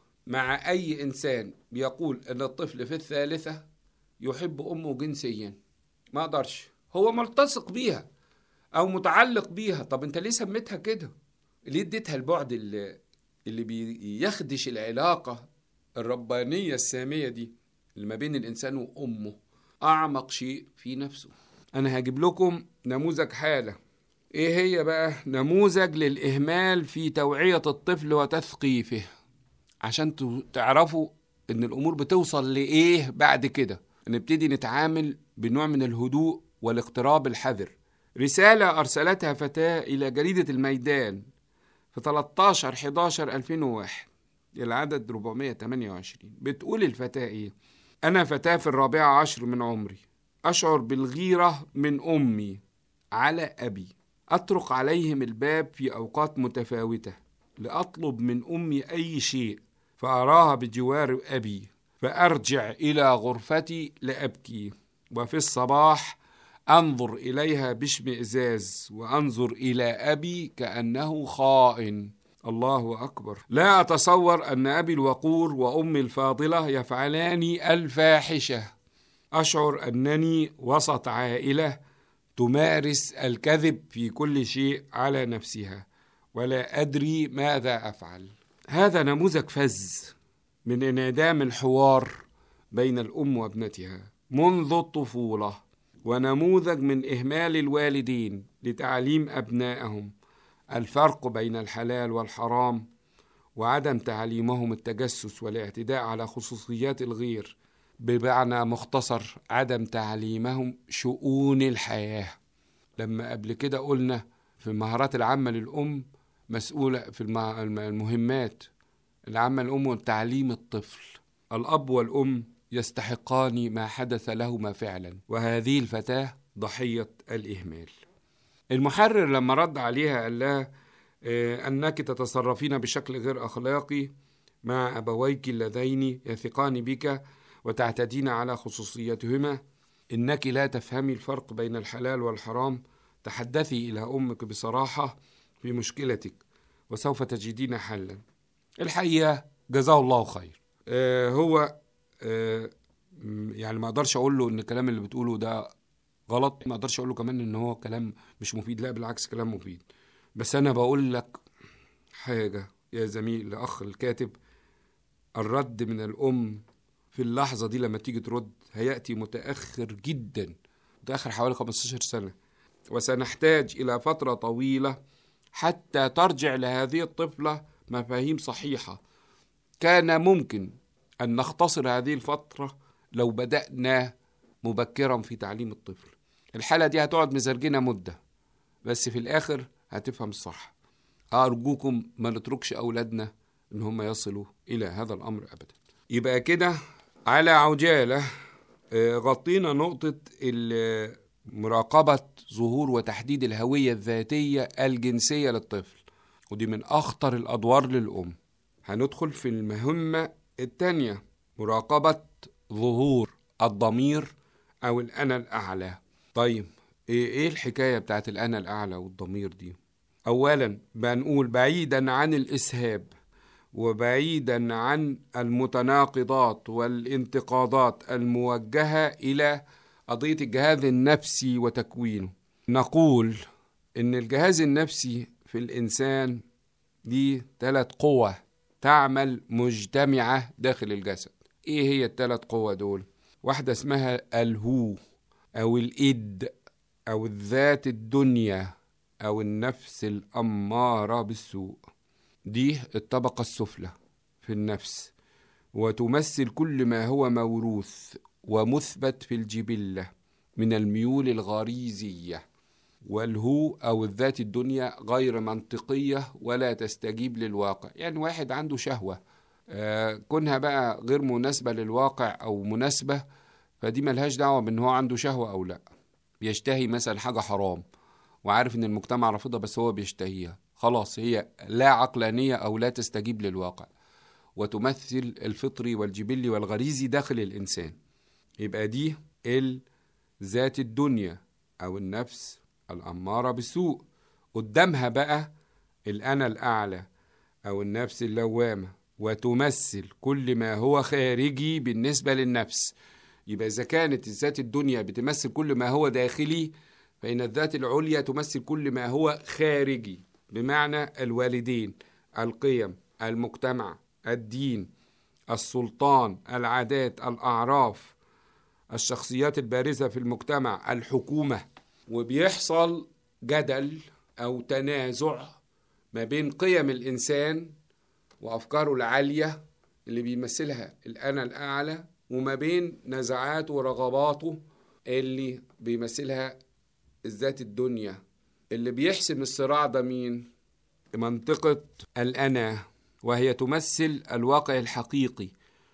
مع اي انسان بيقول ان الطفل في الثالثه يحب امه جنسيا ما اقدرش هو ملتصق بيها او متعلق بيها طب انت ليه سميتها كده ليه اديتها البعد اللي اللي بيخدش العلاقه الربانيه الساميه دي اللي ما بين الانسان وامه اعمق شيء في نفسه انا هجيب لكم نموذج حاله ايه هي بقى نموذج للاهمال في توعيه الطفل وتثقيفه عشان تعرفوا ان الامور بتوصل لايه بعد كده نبتدي نتعامل بنوع من الهدوء والاقتراب الحذر رسالة أرسلتها فتاة إلى جريدة الميدان في 13 11 2001 العدد 428 بتقول الفتاة إيه؟ أنا فتاة في الرابعة عشر من عمري أشعر بالغيرة من أمي على أبي أطرق عليهم الباب في أوقات متفاوتة لأطلب من أمي أي شيء فأراها بجوار أبي فأرجع إلى غرفتي لأبكي وفي الصباح أنظر إليها باشمئزاز وأنظر إلى أبي كأنه خائن الله أكبر لا أتصور أن أبي الوقور وأمي الفاضلة يفعلان الفاحشة أشعر أنني وسط عائلة تمارس الكذب في كل شيء على نفسها ولا أدري ماذا أفعل هذا نموذج فز من انعدام الحوار بين الأم وابنتها منذ الطفولة ونموذج من إهمال الوالدين لتعليم أبنائهم الفرق بين الحلال والحرام وعدم تعليمهم التجسس والاعتداء على خصوصيات الغير بمعنى مختصر عدم تعليمهم شؤون الحياة لما قبل كده قلنا في المهارات العامة للأم مسؤولة في المهمات العامة للأم وتعليم الطفل الأب والأم يستحقان ما حدث لهما فعلا وهذه الفتاة ضحية الإهمال المحرر لما رد عليها قال لها أنك تتصرفين بشكل غير أخلاقي مع أبويك اللذين يثقان بك وتعتدين على خصوصيتهما إنك لا تفهمي الفرق بين الحلال والحرام تحدثي إلى أمك بصراحة في مشكلتك وسوف تجدين حلا الحقيقة جزاه الله خير آه هو آه يعني ما اقدرش اقول له ان الكلام اللي بتقوله ده غلط ما اقدرش اقول له كمان ان هو كلام مش مفيد لا بالعكس كلام مفيد بس انا بقول لك حاجه يا زميل الاخ الكاتب الرد من الام في اللحظه دي لما تيجي ترد هياتي متاخر جدا متاخر حوالي 15 سنه وسنحتاج الى فتره طويله حتى ترجع لهذه الطفله مفاهيم صحيحه كان ممكن ان نختصر هذه الفتره لو بدانا مبكرا في تعليم الطفل الحالة دي هتقعد مزرجنة مدة بس في الآخر هتفهم الصح أرجوكم ما نتركش أولادنا إن هم يصلوا إلى هذا الأمر أبدا يبقى كده على عجالة غطينا نقطة مراقبة ظهور وتحديد الهوية الذاتية الجنسية للطفل ودي من أخطر الأدوار للأم هندخل في المهمة التانية مراقبة ظهور الضمير أو الأنا الأعلى طيب إيه الحكاية بتاعت الأنا الأعلى والضمير دي أولا بنقول بعيدا عن الإسهاب وبعيدا عن المتناقضات والانتقادات الموجهة إلى قضية الجهاز النفسي وتكوينه نقول إن الجهاز النفسي في الإنسان دي ثلاث قوة تعمل مجتمعة داخل الجسد ايه هي الثلاث قوة دول واحدة اسمها الهو او الإد او الذات الدنيا او النفس الأمارة بالسوء دي الطبقة السفلى في النفس وتمثل كل ما هو موروث ومثبت في الجبلة من الميول الغريزية والهو أو الذات الدنيا غير منطقية ولا تستجيب للواقع يعني واحد عنده شهوة آه كونها بقى غير مناسبة للواقع أو مناسبة فدي ملهاش دعوة بأن هو عنده شهوة أو لا بيشتهي مثلا حاجة حرام وعارف أن المجتمع رافضها بس هو بيشتهيها خلاص هي لا عقلانية أو لا تستجيب للواقع وتمثل الفطري والجبلي والغريزي داخل الإنسان يبقى دي الذات الدنيا أو النفس الأمارة بالسوء قدامها بقى الأنا الأعلى أو النفس اللوامة وتمثل كل ما هو خارجي بالنسبة للنفس يبقى إذا كانت الذات الدنيا بتمثل كل ما هو داخلي فإن الذات العليا تمثل كل ما هو خارجي بمعنى الوالدين القيم المجتمع الدين السلطان العادات الأعراف الشخصيات البارزة في المجتمع الحكومة وبيحصل جدل أو تنازع ما بين قيم الإنسان وأفكاره العالية اللي بيمثلها الأنا الأعلى وما بين نزعاته ورغباته اللي بيمثلها الذات الدنيا اللي بيحسم الصراع ده مين؟ منطقة الأنا وهي تمثل الواقع الحقيقي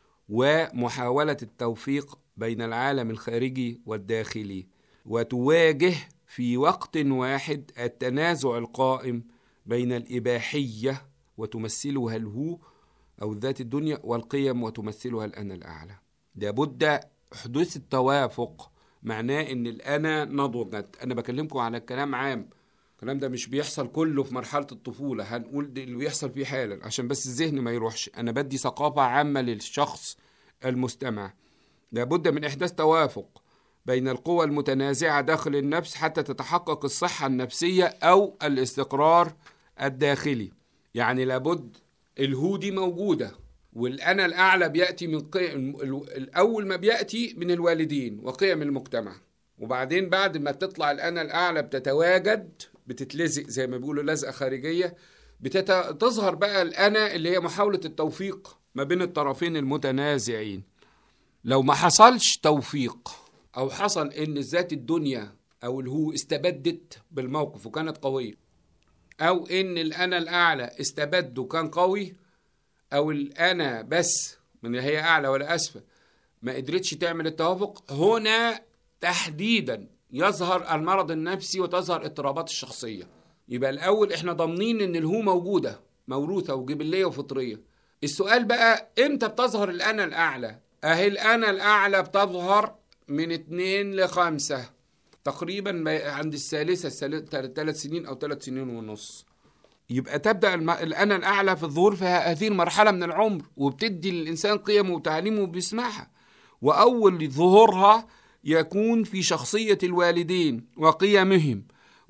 ومحاولة التوفيق بين العالم الخارجي والداخلي وتواجه في وقت واحد التنازع القائم بين الإباحية وتمثلها الهو أو الذات الدنيا والقيم وتمثلها الأنا الأعلى لابد حدوث التوافق معناه ان الانا نضجت انا بكلمكم على الكلام عام الكلام ده مش بيحصل كله في مرحله الطفوله هنقول اللي بيحصل فيه حالا عشان بس الذهن ما يروحش انا بدي ثقافه عامه للشخص المستمع لابد من احداث توافق بين القوى المتنازعه داخل النفس حتى تتحقق الصحه النفسيه او الاستقرار الداخلي يعني لابد الهو دي موجوده والانا الاعلى بياتي من قيم الاول ما بياتي من الوالدين وقيم المجتمع وبعدين بعد ما تطلع الانا الاعلى بتتواجد بتتلزق زي ما بيقولوا لزقه خارجيه بتظهر بقى الانا اللي هي محاوله التوفيق ما بين الطرفين المتنازعين لو ما حصلش توفيق او حصل ان الذات الدنيا او الهو استبدت بالموقف وكانت قويه او ان الانا الاعلى استبد وكان قوي او الانا بس من هي اعلى ولا اسفل ما قدرتش تعمل التوافق هنا تحديدا يظهر المرض النفسي وتظهر اضطرابات الشخصيه يبقى الاول احنا ضامنين ان الهو موجوده موروثه وجبليه وفطريه السؤال بقى امتى بتظهر الانا الاعلى اهي الانا الاعلى بتظهر من اتنين لخمسة تقريبا عند الثالثة ثلاث سنين أو ثلاث سنين ونص يبقى تبدا الانا الاعلى في الظهور في هذه المرحله من العمر وبتدي للانسان قيمه وتعليمه وبيسمعها واول ظهورها يكون في شخصيه الوالدين وقيمهم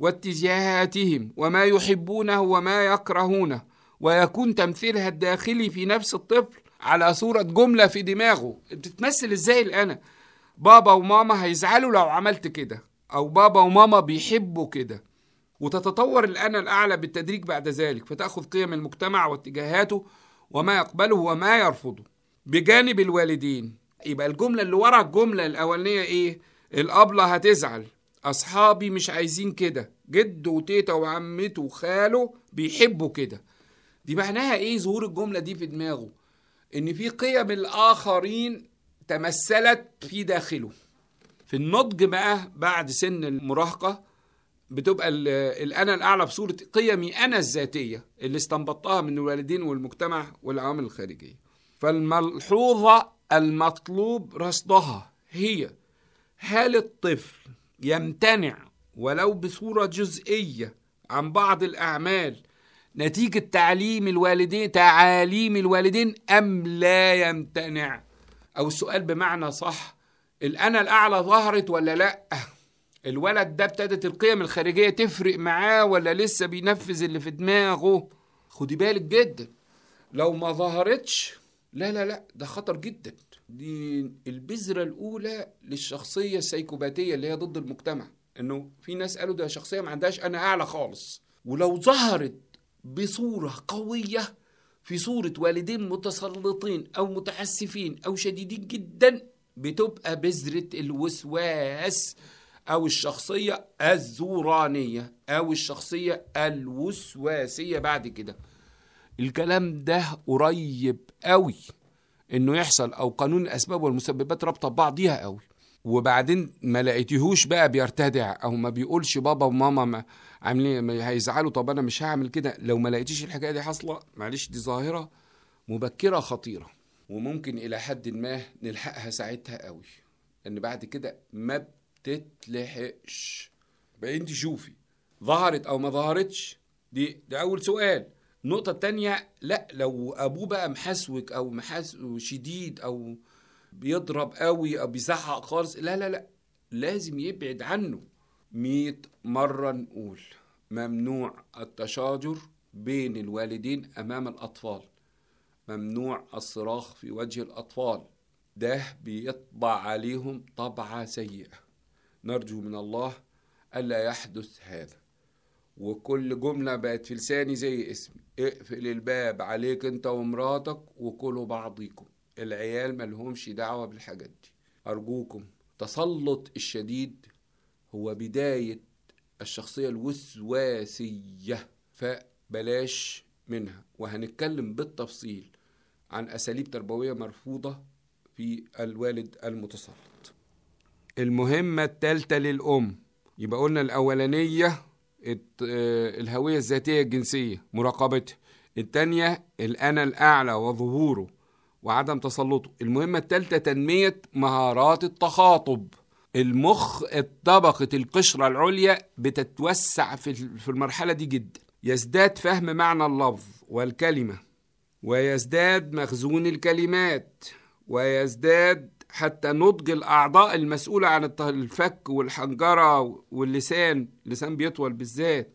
واتجاهاتهم وما يحبونه وما يكرهونه ويكون تمثيلها الداخلي في نفس الطفل على صورة جملة في دماغه بتتمثل ازاي الأنا بابا وماما هيزعلوا لو عملت كده أو بابا وماما بيحبوا كده وتتطور الأنا الأعلى بالتدريج بعد ذلك فتأخذ قيم المجتمع واتجاهاته وما يقبله وما يرفضه بجانب الوالدين يبقى الجملة اللي ورا الجملة الأولانية إيه؟ الأبلة هتزعل أصحابي مش عايزين كده جده وتيتا وعمته وخاله بيحبوا كده دي معناها إيه ظهور الجملة دي في دماغه إن في قيم الآخرين تمثلت في داخله في النضج بقى بعد سن المراهقة بتبقى الأنا الأعلى بصورة قيمي أنا الذاتية اللي استنبطتها من الوالدين والمجتمع والعوامل الخارجية فالملحوظة المطلوب رصدها هي هل الطفل يمتنع ولو بصورة جزئية عن بعض الأعمال نتيجة تعليم الوالدين تعاليم الوالدين أم لا يمتنع أو السؤال بمعنى صح الأنا الأعلى ظهرت ولا لأ الولد ده ابتدت القيم الخارجية تفرق معاه ولا لسه بينفذ اللي في دماغه خدي بالك جدا لو ما ظهرتش لا لا لا ده خطر جدا دي البذرة الأولى للشخصية السيكوباتية اللي هي ضد المجتمع إنه في ناس قالوا ده شخصية ما عندهاش أنا أعلى خالص ولو ظهرت بصورة قوية في صورة والدين متسلطين أو متعسفين أو شديدين جدا بتبقى بذرة الوسواس أو الشخصية الزورانية أو الشخصية الوسواسية بعد كده الكلام ده قريب قوي انه يحصل او قانون الاسباب والمسببات رابطه ببعضيها قوي وبعدين ما لقيتيهوش بقى بيرتدع او ما بيقولش بابا وماما ما عاملين ما هيزعلوا طب انا مش هعمل كده لو ما لقيتيش الحكايه دي حاصله معلش دي ظاهره مبكره خطيره وممكن الى حد ما نلحقها ساعتها قوي ان بعد كده ما بتتلحقش بقى انت شوفي ظهرت او ما ظهرتش دي ده اول سؤال النقطة التانية لا لو أبوه بقى محسوك أو محس شديد أو بيضرب قوي أو بيزعق خالص لا لا لا لازم يبعد عنه مية مرة نقول ممنوع التشاجر بين الوالدين أمام الأطفال ممنوع الصراخ في وجه الأطفال ده بيطبع عليهم طبعة سيئة نرجو من الله ألا يحدث هذا وكل جملة بقت في لساني زي اسمي اقفل الباب عليك انت ومراتك وكلوا بعضيكم العيال ملهمش دعوة بالحاجات دي أرجوكم تسلط الشديد هو بداية الشخصية الوسواسية فبلاش منها وهنتكلم بالتفصيل عن أساليب تربوية مرفوضة في الوالد المتسلط المهمة التالتة للأم يبقى قلنا الأولانية الهوية الذاتية الجنسية مراقبتها التانية الأنا الأعلى وظهوره وعدم تسلطه المهمة التالتة تنمية مهارات التخاطب المخ طبقة القشرة العليا بتتوسع في المرحلة دي جدا يزداد فهم معنى اللفظ والكلمة ويزداد مخزون الكلمات ويزداد حتى نضج الأعضاء المسؤولة عن الفك والحنجرة واللسان اللسان بيطول بالذات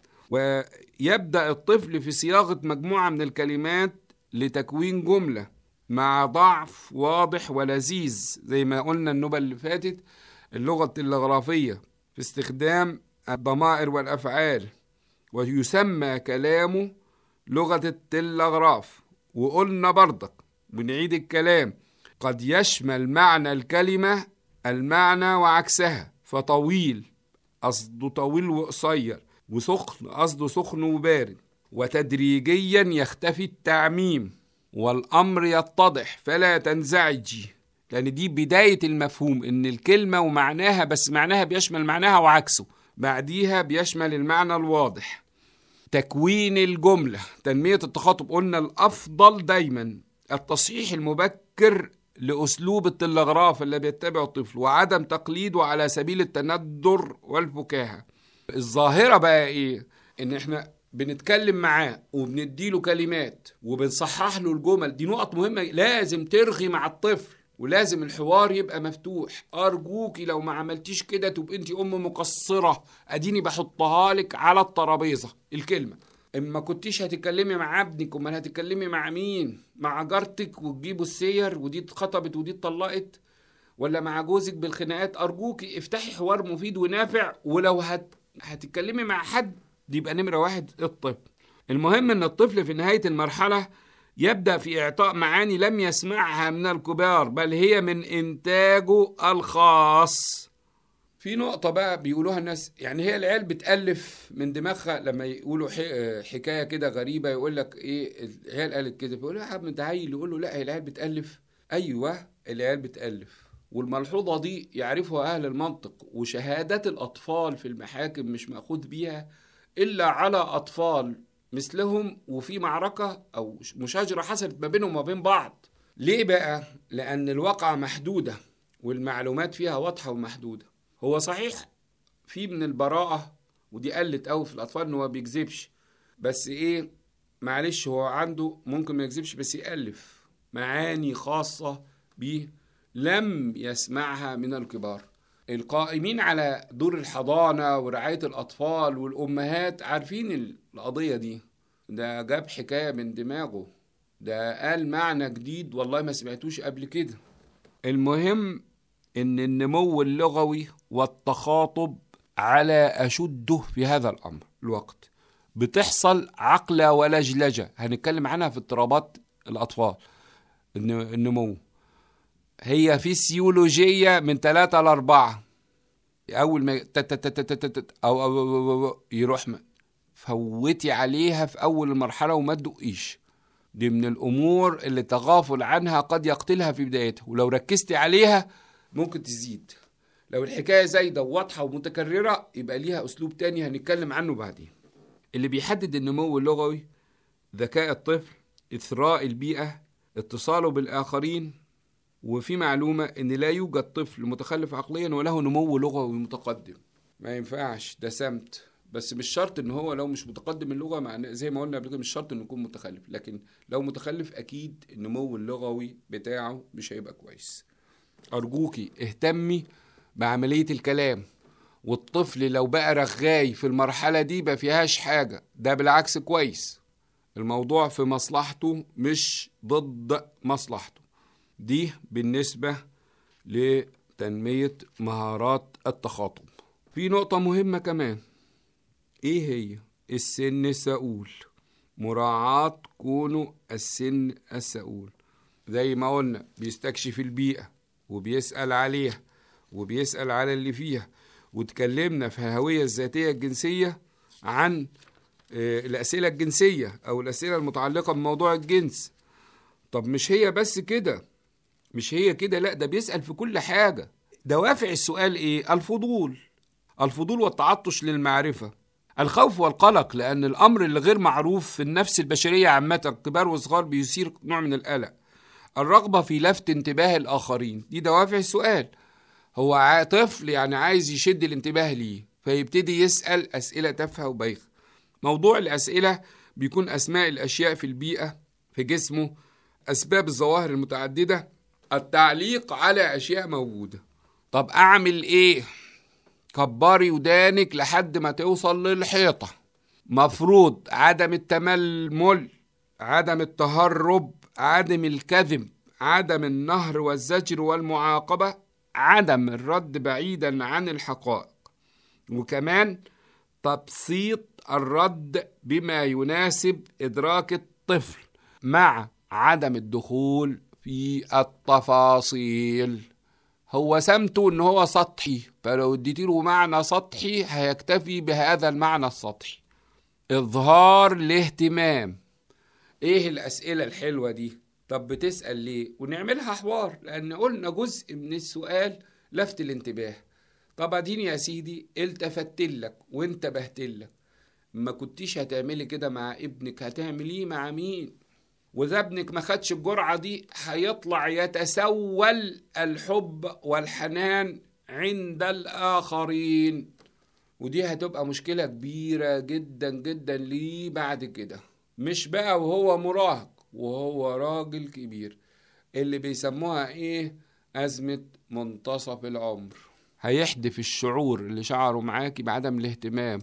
ويبدأ الطفل في صياغة مجموعة من الكلمات لتكوين جملة مع ضعف واضح ولذيذ زي ما قلنا النوبة اللي فاتت اللغة التلغرافية في استخدام الضمائر والأفعال ويسمى كلامه لغة التلغراف وقلنا برضك بنعيد الكلام قد يشمل معنى الكلمة المعنى وعكسها فطويل قصده طويل وقصير وسخن قصده سخن وبارد وتدريجيا يختفي التعميم والأمر يتضح فلا تنزعجي لأن دي بداية المفهوم إن الكلمة ومعناها بس معناها بيشمل معناها وعكسه بعديها بيشمل المعنى الواضح تكوين الجملة تنمية التخاطب قلنا الأفضل دايما التصحيح المبكر لأسلوب التلغراف اللي بيتبعه الطفل وعدم تقليده على سبيل التندر والفكاهة الظاهرة بقى إيه؟ إن إحنا بنتكلم معاه وبنديله كلمات وبنصحح له الجمل دي نقط مهمة لازم ترغي مع الطفل ولازم الحوار يبقى مفتوح أرجوكي لو ما عملتيش كده تبقى أنت أم مقصرة أديني بحطها لك على الترابيزة الكلمة اما كنتيش هتتكلمي مع ابنك امال هتتكلمي مع مين مع جارتك وتجيبوا السير ودي اتخطبت ودي اتطلقت ولا مع جوزك بالخناقات ارجوكي افتحي حوار مفيد ونافع ولو هت... هتتكلمي مع حد دي يبقى نمره واحد الطفل المهم ان الطفل في نهايه المرحله يبدا في اعطاء معاني لم يسمعها من الكبار بل هي من انتاجه الخاص في نقطة بقى بيقولوها الناس يعني هي العيال بتألف من دماغها لما يقولوا حكاية كده غريبة يقول لك إيه العيال قالت كده فيقول له يا عم أنت عيل يقول له لا هي العيال بتألف أيوه العيال بتألف والملحوظة دي يعرفها أهل المنطق وشهادات الأطفال في المحاكم مش مأخوذ بيها إلا على أطفال مثلهم وفي معركة أو مشاجرة حصلت ما بينهم وما بين بعض ليه بقى؟ لأن الواقعة محدودة والمعلومات فيها واضحة ومحدودة هو صحيح في من البراءة ودي قلت قوي في الأطفال إن هو ما بيكذبش بس إيه معلش هو عنده ممكن ما يكذبش بس يألف معاني خاصة بيه لم يسمعها من الكبار القائمين على دور الحضانة ورعاية الأطفال والأمهات عارفين القضية دي ده جاب حكاية من دماغه ده قال معنى جديد والله ما سمعتوش قبل كده المهم ان النمو اللغوي والتخاطب على اشده في هذا الامر الوقت بتحصل عقلة ولجلجة هنتكلم عنها في اضطرابات الاطفال الن- النمو هي فيسيولوجية من ثلاثة لأربعة أول ما تت- تت- تت- تت- تت- أو, أو, أو, أو, أو يروح م- فوتي عليها في أول المرحلة وما تدقيش دي من الأمور اللي تغافل عنها قد يقتلها في بدايتها ولو ركزتي عليها ممكن تزيد لو الحكاية زايدة وواضحة ومتكررة يبقى ليها أسلوب تاني هنتكلم عنه بعدين اللي بيحدد النمو اللغوي ذكاء الطفل إثراء البيئة اتصاله بالآخرين وفي معلومة إن لا يوجد طفل متخلف عقليا وله نمو لغوي متقدم ما ينفعش ده سمت بس مش شرط ان هو لو مش متقدم اللغه مع زي ما قلنا قبل كده مش شرط انه يكون متخلف لكن لو متخلف اكيد النمو اللغوي بتاعه مش هيبقى كويس ارجوكي اهتمي بعمليه الكلام والطفل لو بقى رغاي في المرحله دي ما فيهاش حاجه ده بالعكس كويس الموضوع في مصلحته مش ضد مصلحته دي بالنسبه لتنميه مهارات التخاطب في نقطه مهمه كمان ايه هي السن السؤول مراعاة كونه السن السؤول زي ما قلنا بيستكشف البيئة وبيسأل عليها وبيسأل على اللي فيها وتكلمنا في الهوية الذاتية الجنسية عن آه، الأسئلة الجنسية أو الأسئلة المتعلقة بموضوع الجنس طب مش هي بس كده مش هي كده لا ده بيسأل في كل حاجة دوافع السؤال ايه الفضول الفضول والتعطش للمعرفة الخوف والقلق لأن الأمر اللي غير معروف في النفس البشرية عامة كبار وصغار بيثير نوع من القلق الرغبة في لفت انتباه الآخرين دي دوافع السؤال هو ع- طفل يعني عايز يشد الانتباه ليه فيبتدي يسأل أسئلة تافهة وبايخة موضوع الأسئلة بيكون أسماء الأشياء في البيئة في جسمه أسباب الظواهر المتعددة التعليق على أشياء موجودة طب أعمل إيه؟ كبري ودانك لحد ما توصل للحيطة مفروض عدم التململ عدم التهرب عدم الكذب عدم النهر والزجر والمعاقبة عدم الرد بعيدا عن الحقائق وكمان تبسيط الرد بما يناسب إدراك الطفل مع عدم الدخول في التفاصيل هو سمته ان هو سطحي فلو اديت له معنى سطحي هيكتفي بهذا المعنى السطحي اظهار الاهتمام ايه الاسئله الحلوه دي طب بتسال ليه ونعملها حوار لان قلنا جزء من السؤال لفت الانتباه طب اديني يا سيدي التفت لك وانتبهت لك ما كنتيش هتعملي كده مع ابنك هتعمليه مع مين واذا ابنك ما خدش الجرعه دي هيطلع يتسول الحب والحنان عند الاخرين ودي هتبقى مشكله كبيره جدا جدا ليه بعد كده مش بقى وهو مراهق وهو راجل كبير اللي بيسموها ايه ازمه منتصف العمر هيحدف الشعور اللي شعره معاكي بعدم الاهتمام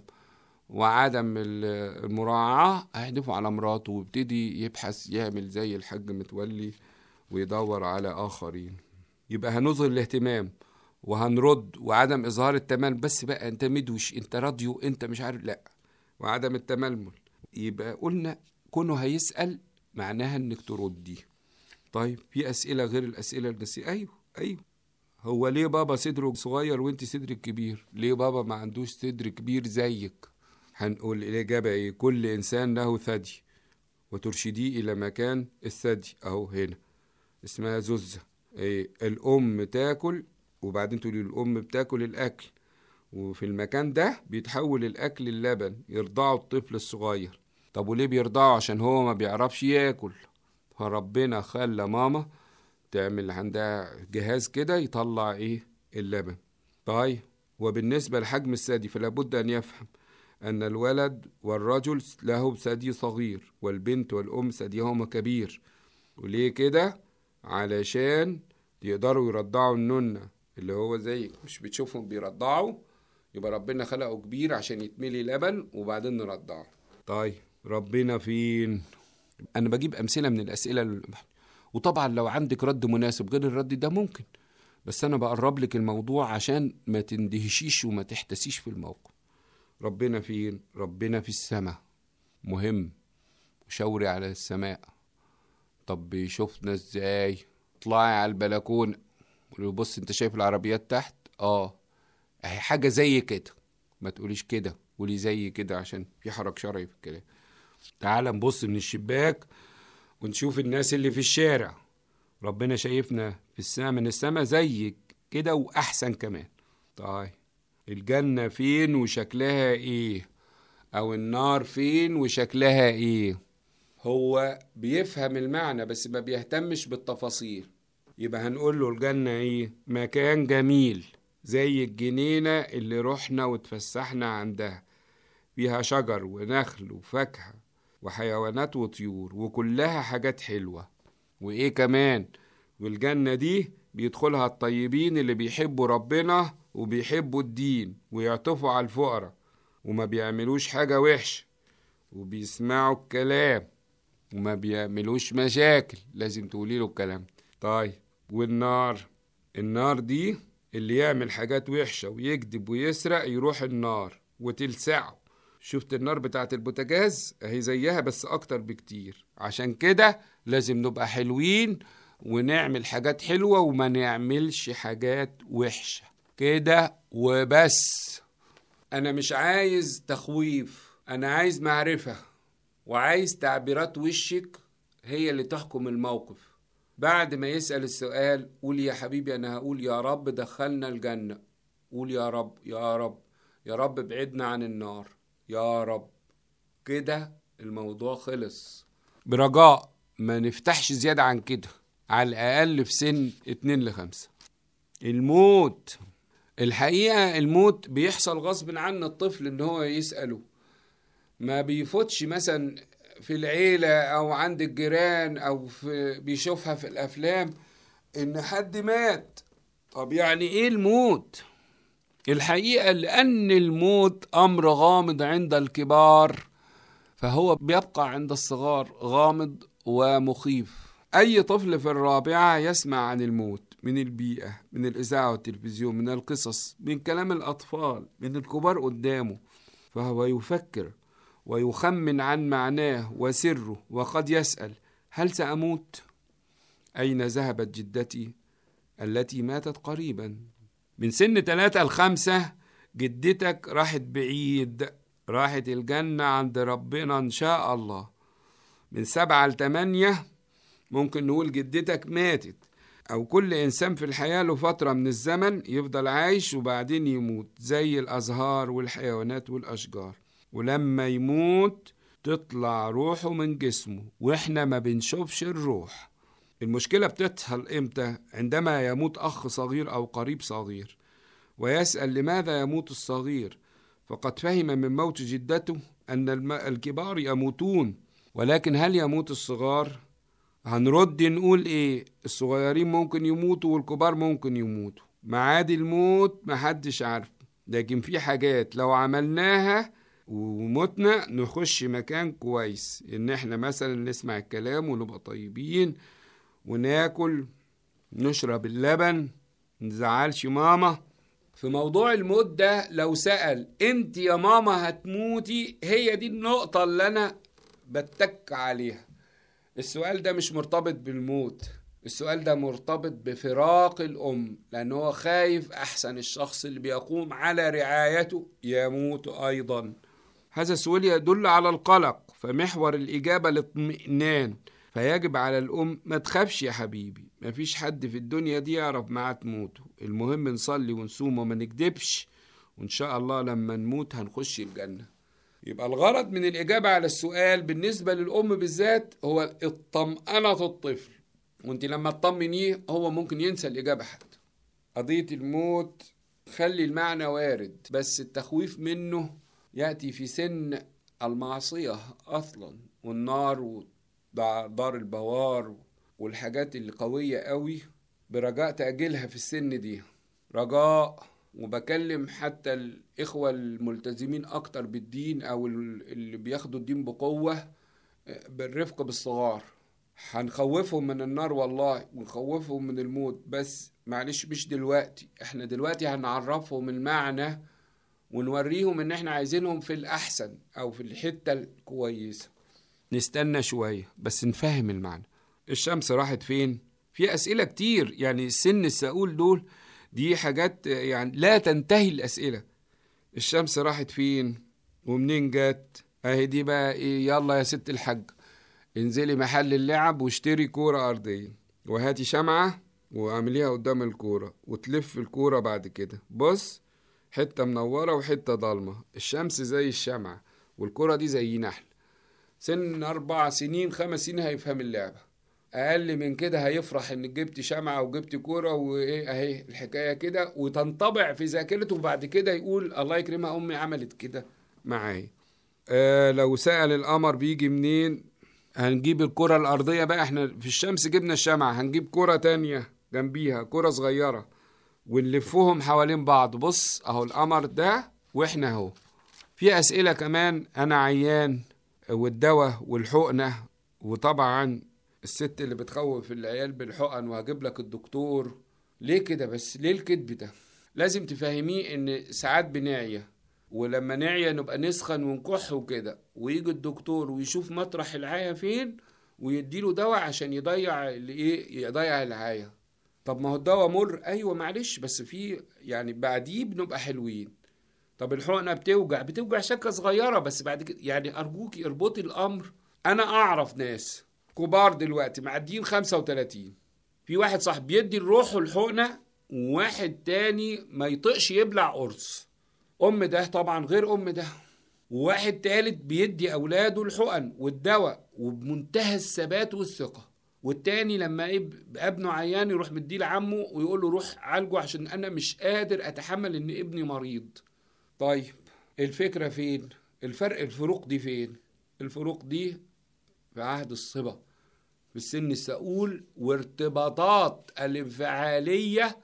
وعدم ال- المراعاة هيحدفه على مراته ويبتدي يبحث يعمل زي الحاج متولي ويدور على آخرين يبقى هنظهر الاهتمام وهنرد وعدم إظهار التململ بس بقى أنت مدوش أنت راديو أنت مش عارف لأ وعدم التململ يبقى قلنا كونه هيسأل معناها إنك تردي طيب في أسئلة غير الأسئلة الجنسية أيوه أيوه هو ليه بابا صدره صغير وانت صدرك كبير ليه بابا ما عندوش صدر كبير زيك هنقول الإجابة إيه كل إنسان له ثدي وترشديه إلى مكان الثدي أهو هنا اسمها زوزة إيه الأم تاكل وبعدين تقولي الأم بتاكل الأكل وفي المكان ده بيتحول الأكل اللبن يرضعه الطفل الصغير طب وليه بيرضعه عشان هو ما بيعرفش ياكل فربنا خلى ماما تعمل عندها جهاز كده يطلع ايه اللبن طيب وبالنسبة لحجم الثدي فلا بد أن يفهم أن الولد والرجل له ثدي صغير والبنت والأم ثديهما كبير وليه كده علشان يقدروا يرضعوا النونة اللي هو زي مش بتشوفهم بيرضعوا يبقى ربنا خلقه كبير عشان يتملي لبن وبعدين نرضعه طيب ربنا فين انا بجيب امثله من الاسئله اللي- وطبعا لو عندك رد مناسب غير الرد ده ممكن بس انا بقرب لك الموضوع عشان ما تندهشيش وما تحتسيش في الموقف ربنا فين ربنا في السماء مهم وشاوري على السماء طب بيشوفنا ازاي اطلعي على البلكونه قولي له بص انت شايف العربيات تحت اه اهي حاجه زي كده ما تقوليش كده قولي زي كده عشان في حرج شرعي في الكلام تعال نبص من الشباك ونشوف الناس اللي في الشارع ربنا شايفنا في السماء من السماء زي كده واحسن كمان طيب الجنة فين وشكلها ايه او النار فين وشكلها ايه هو بيفهم المعنى بس ما بيهتمش بالتفاصيل يبقى هنقول له الجنة ايه مكان جميل زي الجنينة اللي رحنا وتفسحنا عندها فيها شجر ونخل وفاكهة وحيوانات وطيور وكلها حاجات حلوة وإيه كمان والجنة دي بيدخلها الطيبين اللي بيحبوا ربنا وبيحبوا الدين ويعطفوا على الفقراء وما بيعملوش حاجة وحشة وبيسمعوا الكلام وما بيعملوش مشاكل لازم تقولي له الكلام طيب والنار النار دي اللي يعمل حاجات وحشة ويكذب ويسرق يروح النار وتلسعه شفت النار بتاعت البوتاجاز اهي زيها بس اكتر بكتير عشان كده لازم نبقى حلوين ونعمل حاجات حلوة وما نعملش حاجات وحشة كده وبس انا مش عايز تخويف انا عايز معرفة وعايز تعبيرات وشك هي اللي تحكم الموقف بعد ما يسأل السؤال قول يا حبيبي أنا هقول يا رب دخلنا الجنة قول يا رب يا رب يا رب بعدنا عن النار يا رب كده الموضوع خلص برجاء ما نفتحش زيادة عن كده على الأقل في سن اتنين لخمسة الموت الحقيقة الموت بيحصل غصب عن الطفل ان هو يسأله ما بيفوتش مثلا في العيلة أو عند الجيران أو في بيشوفها في الأفلام إن حد مات طب يعني إيه الموت؟ الحقيقة لأن الموت أمر غامض عند الكبار فهو بيبقى عند الصغار غامض ومخيف أي طفل في الرابعة يسمع عن الموت من البيئة من الإذاعة والتلفزيون من القصص من كلام الأطفال من الكبار قدامه فهو يفكر ويخمن عن معناه وسره وقد يسأل هل سأموت؟ أين ذهبت جدتي التي ماتت قريبا؟ من سن ثلاثة لخمسة جدتك راحت بعيد راحت الجنة عند ربنا إن شاء الله من سبعة لتمانية ممكن نقول جدتك ماتت أو كل إنسان في الحياة له فترة من الزمن يفضل عايش وبعدين يموت زي الأزهار والحيوانات والأشجار ولما يموت تطلع روحه من جسمه واحنا ما بنشوفش الروح المشكلة بتظهر امتى عندما يموت أخ صغير أو قريب صغير ويسأل لماذا يموت الصغير فقد فهم من موت جدته أن الم- الكبار يموتون ولكن هل يموت الصغار هنرد نقول ايه الصغيرين ممكن يموتوا والكبار ممكن يموتوا ميعاد الموت محدش عارف لكن في حاجات لو عملناها ومتنا نخش مكان كويس ان احنا مثلا نسمع الكلام ونبقى طيبين وناكل نشرب اللبن نزعلش ماما في موضوع الموت ده لو سأل انت يا ماما هتموتي هي دي النقطة اللي انا بتك عليها السؤال ده مش مرتبط بالموت السؤال ده مرتبط بفراق الأم لأن هو خايف أحسن الشخص اللي بيقوم على رعايته يموت أيضا هذا السؤال يدل على القلق فمحور الإجابة الاطمئنان فيجب على الأم ما تخافش يا حبيبي مفيش حد في الدنيا دي يعرف معاه تموته المهم نصلي ونصوم وما نكدبش وإن شاء الله لما نموت هنخش الجنة يبقى الغرض من الإجابة على السؤال بالنسبة للأم بالذات هو الطمأنة الطفل وانت لما تطمنيه هو ممكن ينسى الإجابة حتى قضية الموت خلي المعنى وارد بس التخويف منه يأتي في سن المعصية أصلا والنار ودار البوار والحاجات اللي قوية قوي برجاء تأجيلها في السن دي رجاء وبكلم حتى الإخوة الملتزمين أكتر بالدين أو ال- اللي بياخدوا الدين بقوة آه، بالرفق بالصغار هنخوفهم من النار والله ونخوفهم من الموت بس معلش مش دلوقتي احنا دلوقتي هنعرفهم المعنى ونوريهم ان احنا عايزينهم في الأحسن أو في الحتة الكويسة نستنى شوية بس نفهم المعنى الشمس راحت فين في أسئلة كتير يعني سن السؤول دول دي حاجات آه، يعني لا تنتهي الأسئلة الشمس راحت فين ومنين جت اهي دي بقى ايه يلا يا ست الحاج انزلي محل اللعب واشتري كورة أرضية وهاتي شمعة واعمليها قدام الكورة وتلف الكورة بعد كده بص حتة منورة وحتة ضلمة الشمس زي الشمعة والكورة دي زي نحل سن أربع سنين خمس سنين هيفهم اللعبة أقل من كده هيفرح إنك جبت شمعة وجبت كورة وإيه أهي الحكاية كده وتنطبع في ذاكرته وبعد كده يقول الله يكرمها أمي عملت كده معايا آه لو سأل القمر بيجي منين هنجيب الكرة الأرضية بقى احنا في الشمس جبنا الشمعة هنجيب كرة تانية جنبيها كرة صغيرة ونلفهم حوالين بعض بص اهو القمر ده واحنا اهو في أسئلة كمان أنا عيان والدواء والحقنة وطبعا الست اللي بتخوف العيال بالحقن وهجيب لك الدكتور ليه كده بس ليه الكذب ده لازم تفهميه ان ساعات بنعيا ولما نعيا نبقى نسخن ونكح وكده ويجي الدكتور ويشوف مطرح العاية فين ويديله دواء عشان يضيع اللي ايه يضيع العاية طب ما هو الدواء مر ايوه معلش بس في يعني بعديه بنبقى حلوين طب الحقنه بتوجع بتوجع شكه صغيره بس بعد كده يعني ارجوكي اربطي الامر انا اعرف ناس كبار دلوقتي معديين 35 في واحد صاحب بيدي لروحه الحقنه وواحد تاني ما يطقش يبلع قرص ام ده طبعا غير ام ده وواحد تالت بيدي اولاده الحقن والدواء وبمنتهى الثبات والثقه والتاني لما يب- ابنه عيان يروح مديه لعمه ويقول له روح عالجه عشان انا مش قادر اتحمل ان ابني مريض طيب الفكره فين الفرق الفروق دي فين الفروق دي في عهد الصبا في السن السؤول وارتباطات الانفعاليه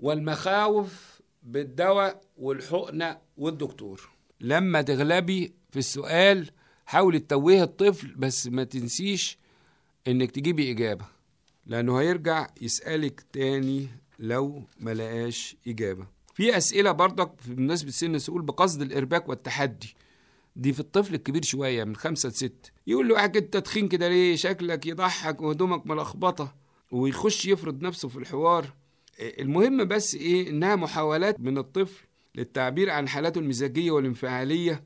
والمخاوف بالدواء والحقنه والدكتور لما تغلبي في السؤال حاولي تتوهي الطفل بس ما تنسيش انك تجيبي اجابه لانه هيرجع يسالك تاني لو ما لقاش اجابه في اسئله برضك بمناسبه سن السؤول بقصد الارباك والتحدي دي في الطفل الكبير شويه من خمسة لست يقول له واحد انت تخين كده ليه شكلك يضحك وهدومك ملخبطه ويخش يفرض نفسه في الحوار المهم بس ايه انها محاولات من الطفل للتعبير عن حالاته المزاجيه والانفعاليه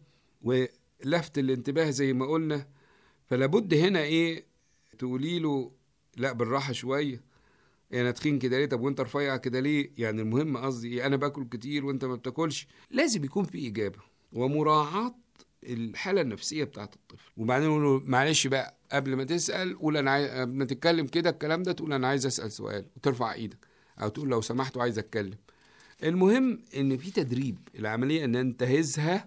ولفت الانتباه زي ما قلنا فلابد هنا ايه تقولي له لا بالراحه شويه انا تخين كده ليه طب وانت رفيع كده ليه يعني المهم قصدي ايه انا باكل كتير وانت ما بتاكلش لازم يكون في اجابه ومراعاه الحاله النفسيه بتاعت الطفل وبعدين نقول له معلش بقى قبل ما تسال قول انا عايز قبل ما تتكلم كده الكلام ده تقول انا عايز اسال سؤال وترفع ايدك او تقول لو سمحتوا عايز اتكلم المهم ان في تدريب العمليه ان ننتهزها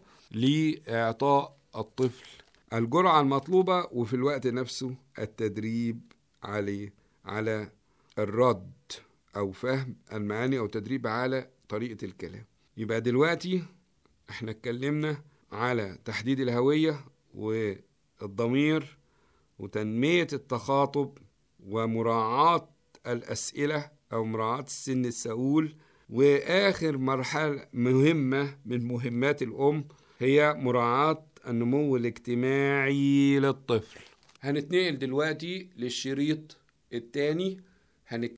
لاعطاء الطفل الجرعه المطلوبه وفي الوقت نفسه التدريب عليه على الرد او فهم المعاني او تدريب على طريقه الكلام يبقى دلوقتي احنا اتكلمنا على تحديد الهويه والضمير وتنميه التخاطب ومراعاه الاسئله او مراعاه السن السؤول واخر مرحله مهمه من مهمات الام هي مراعاه النمو الاجتماعي للطفل هنتنقل دلوقتي للشريط الثاني هنتكلم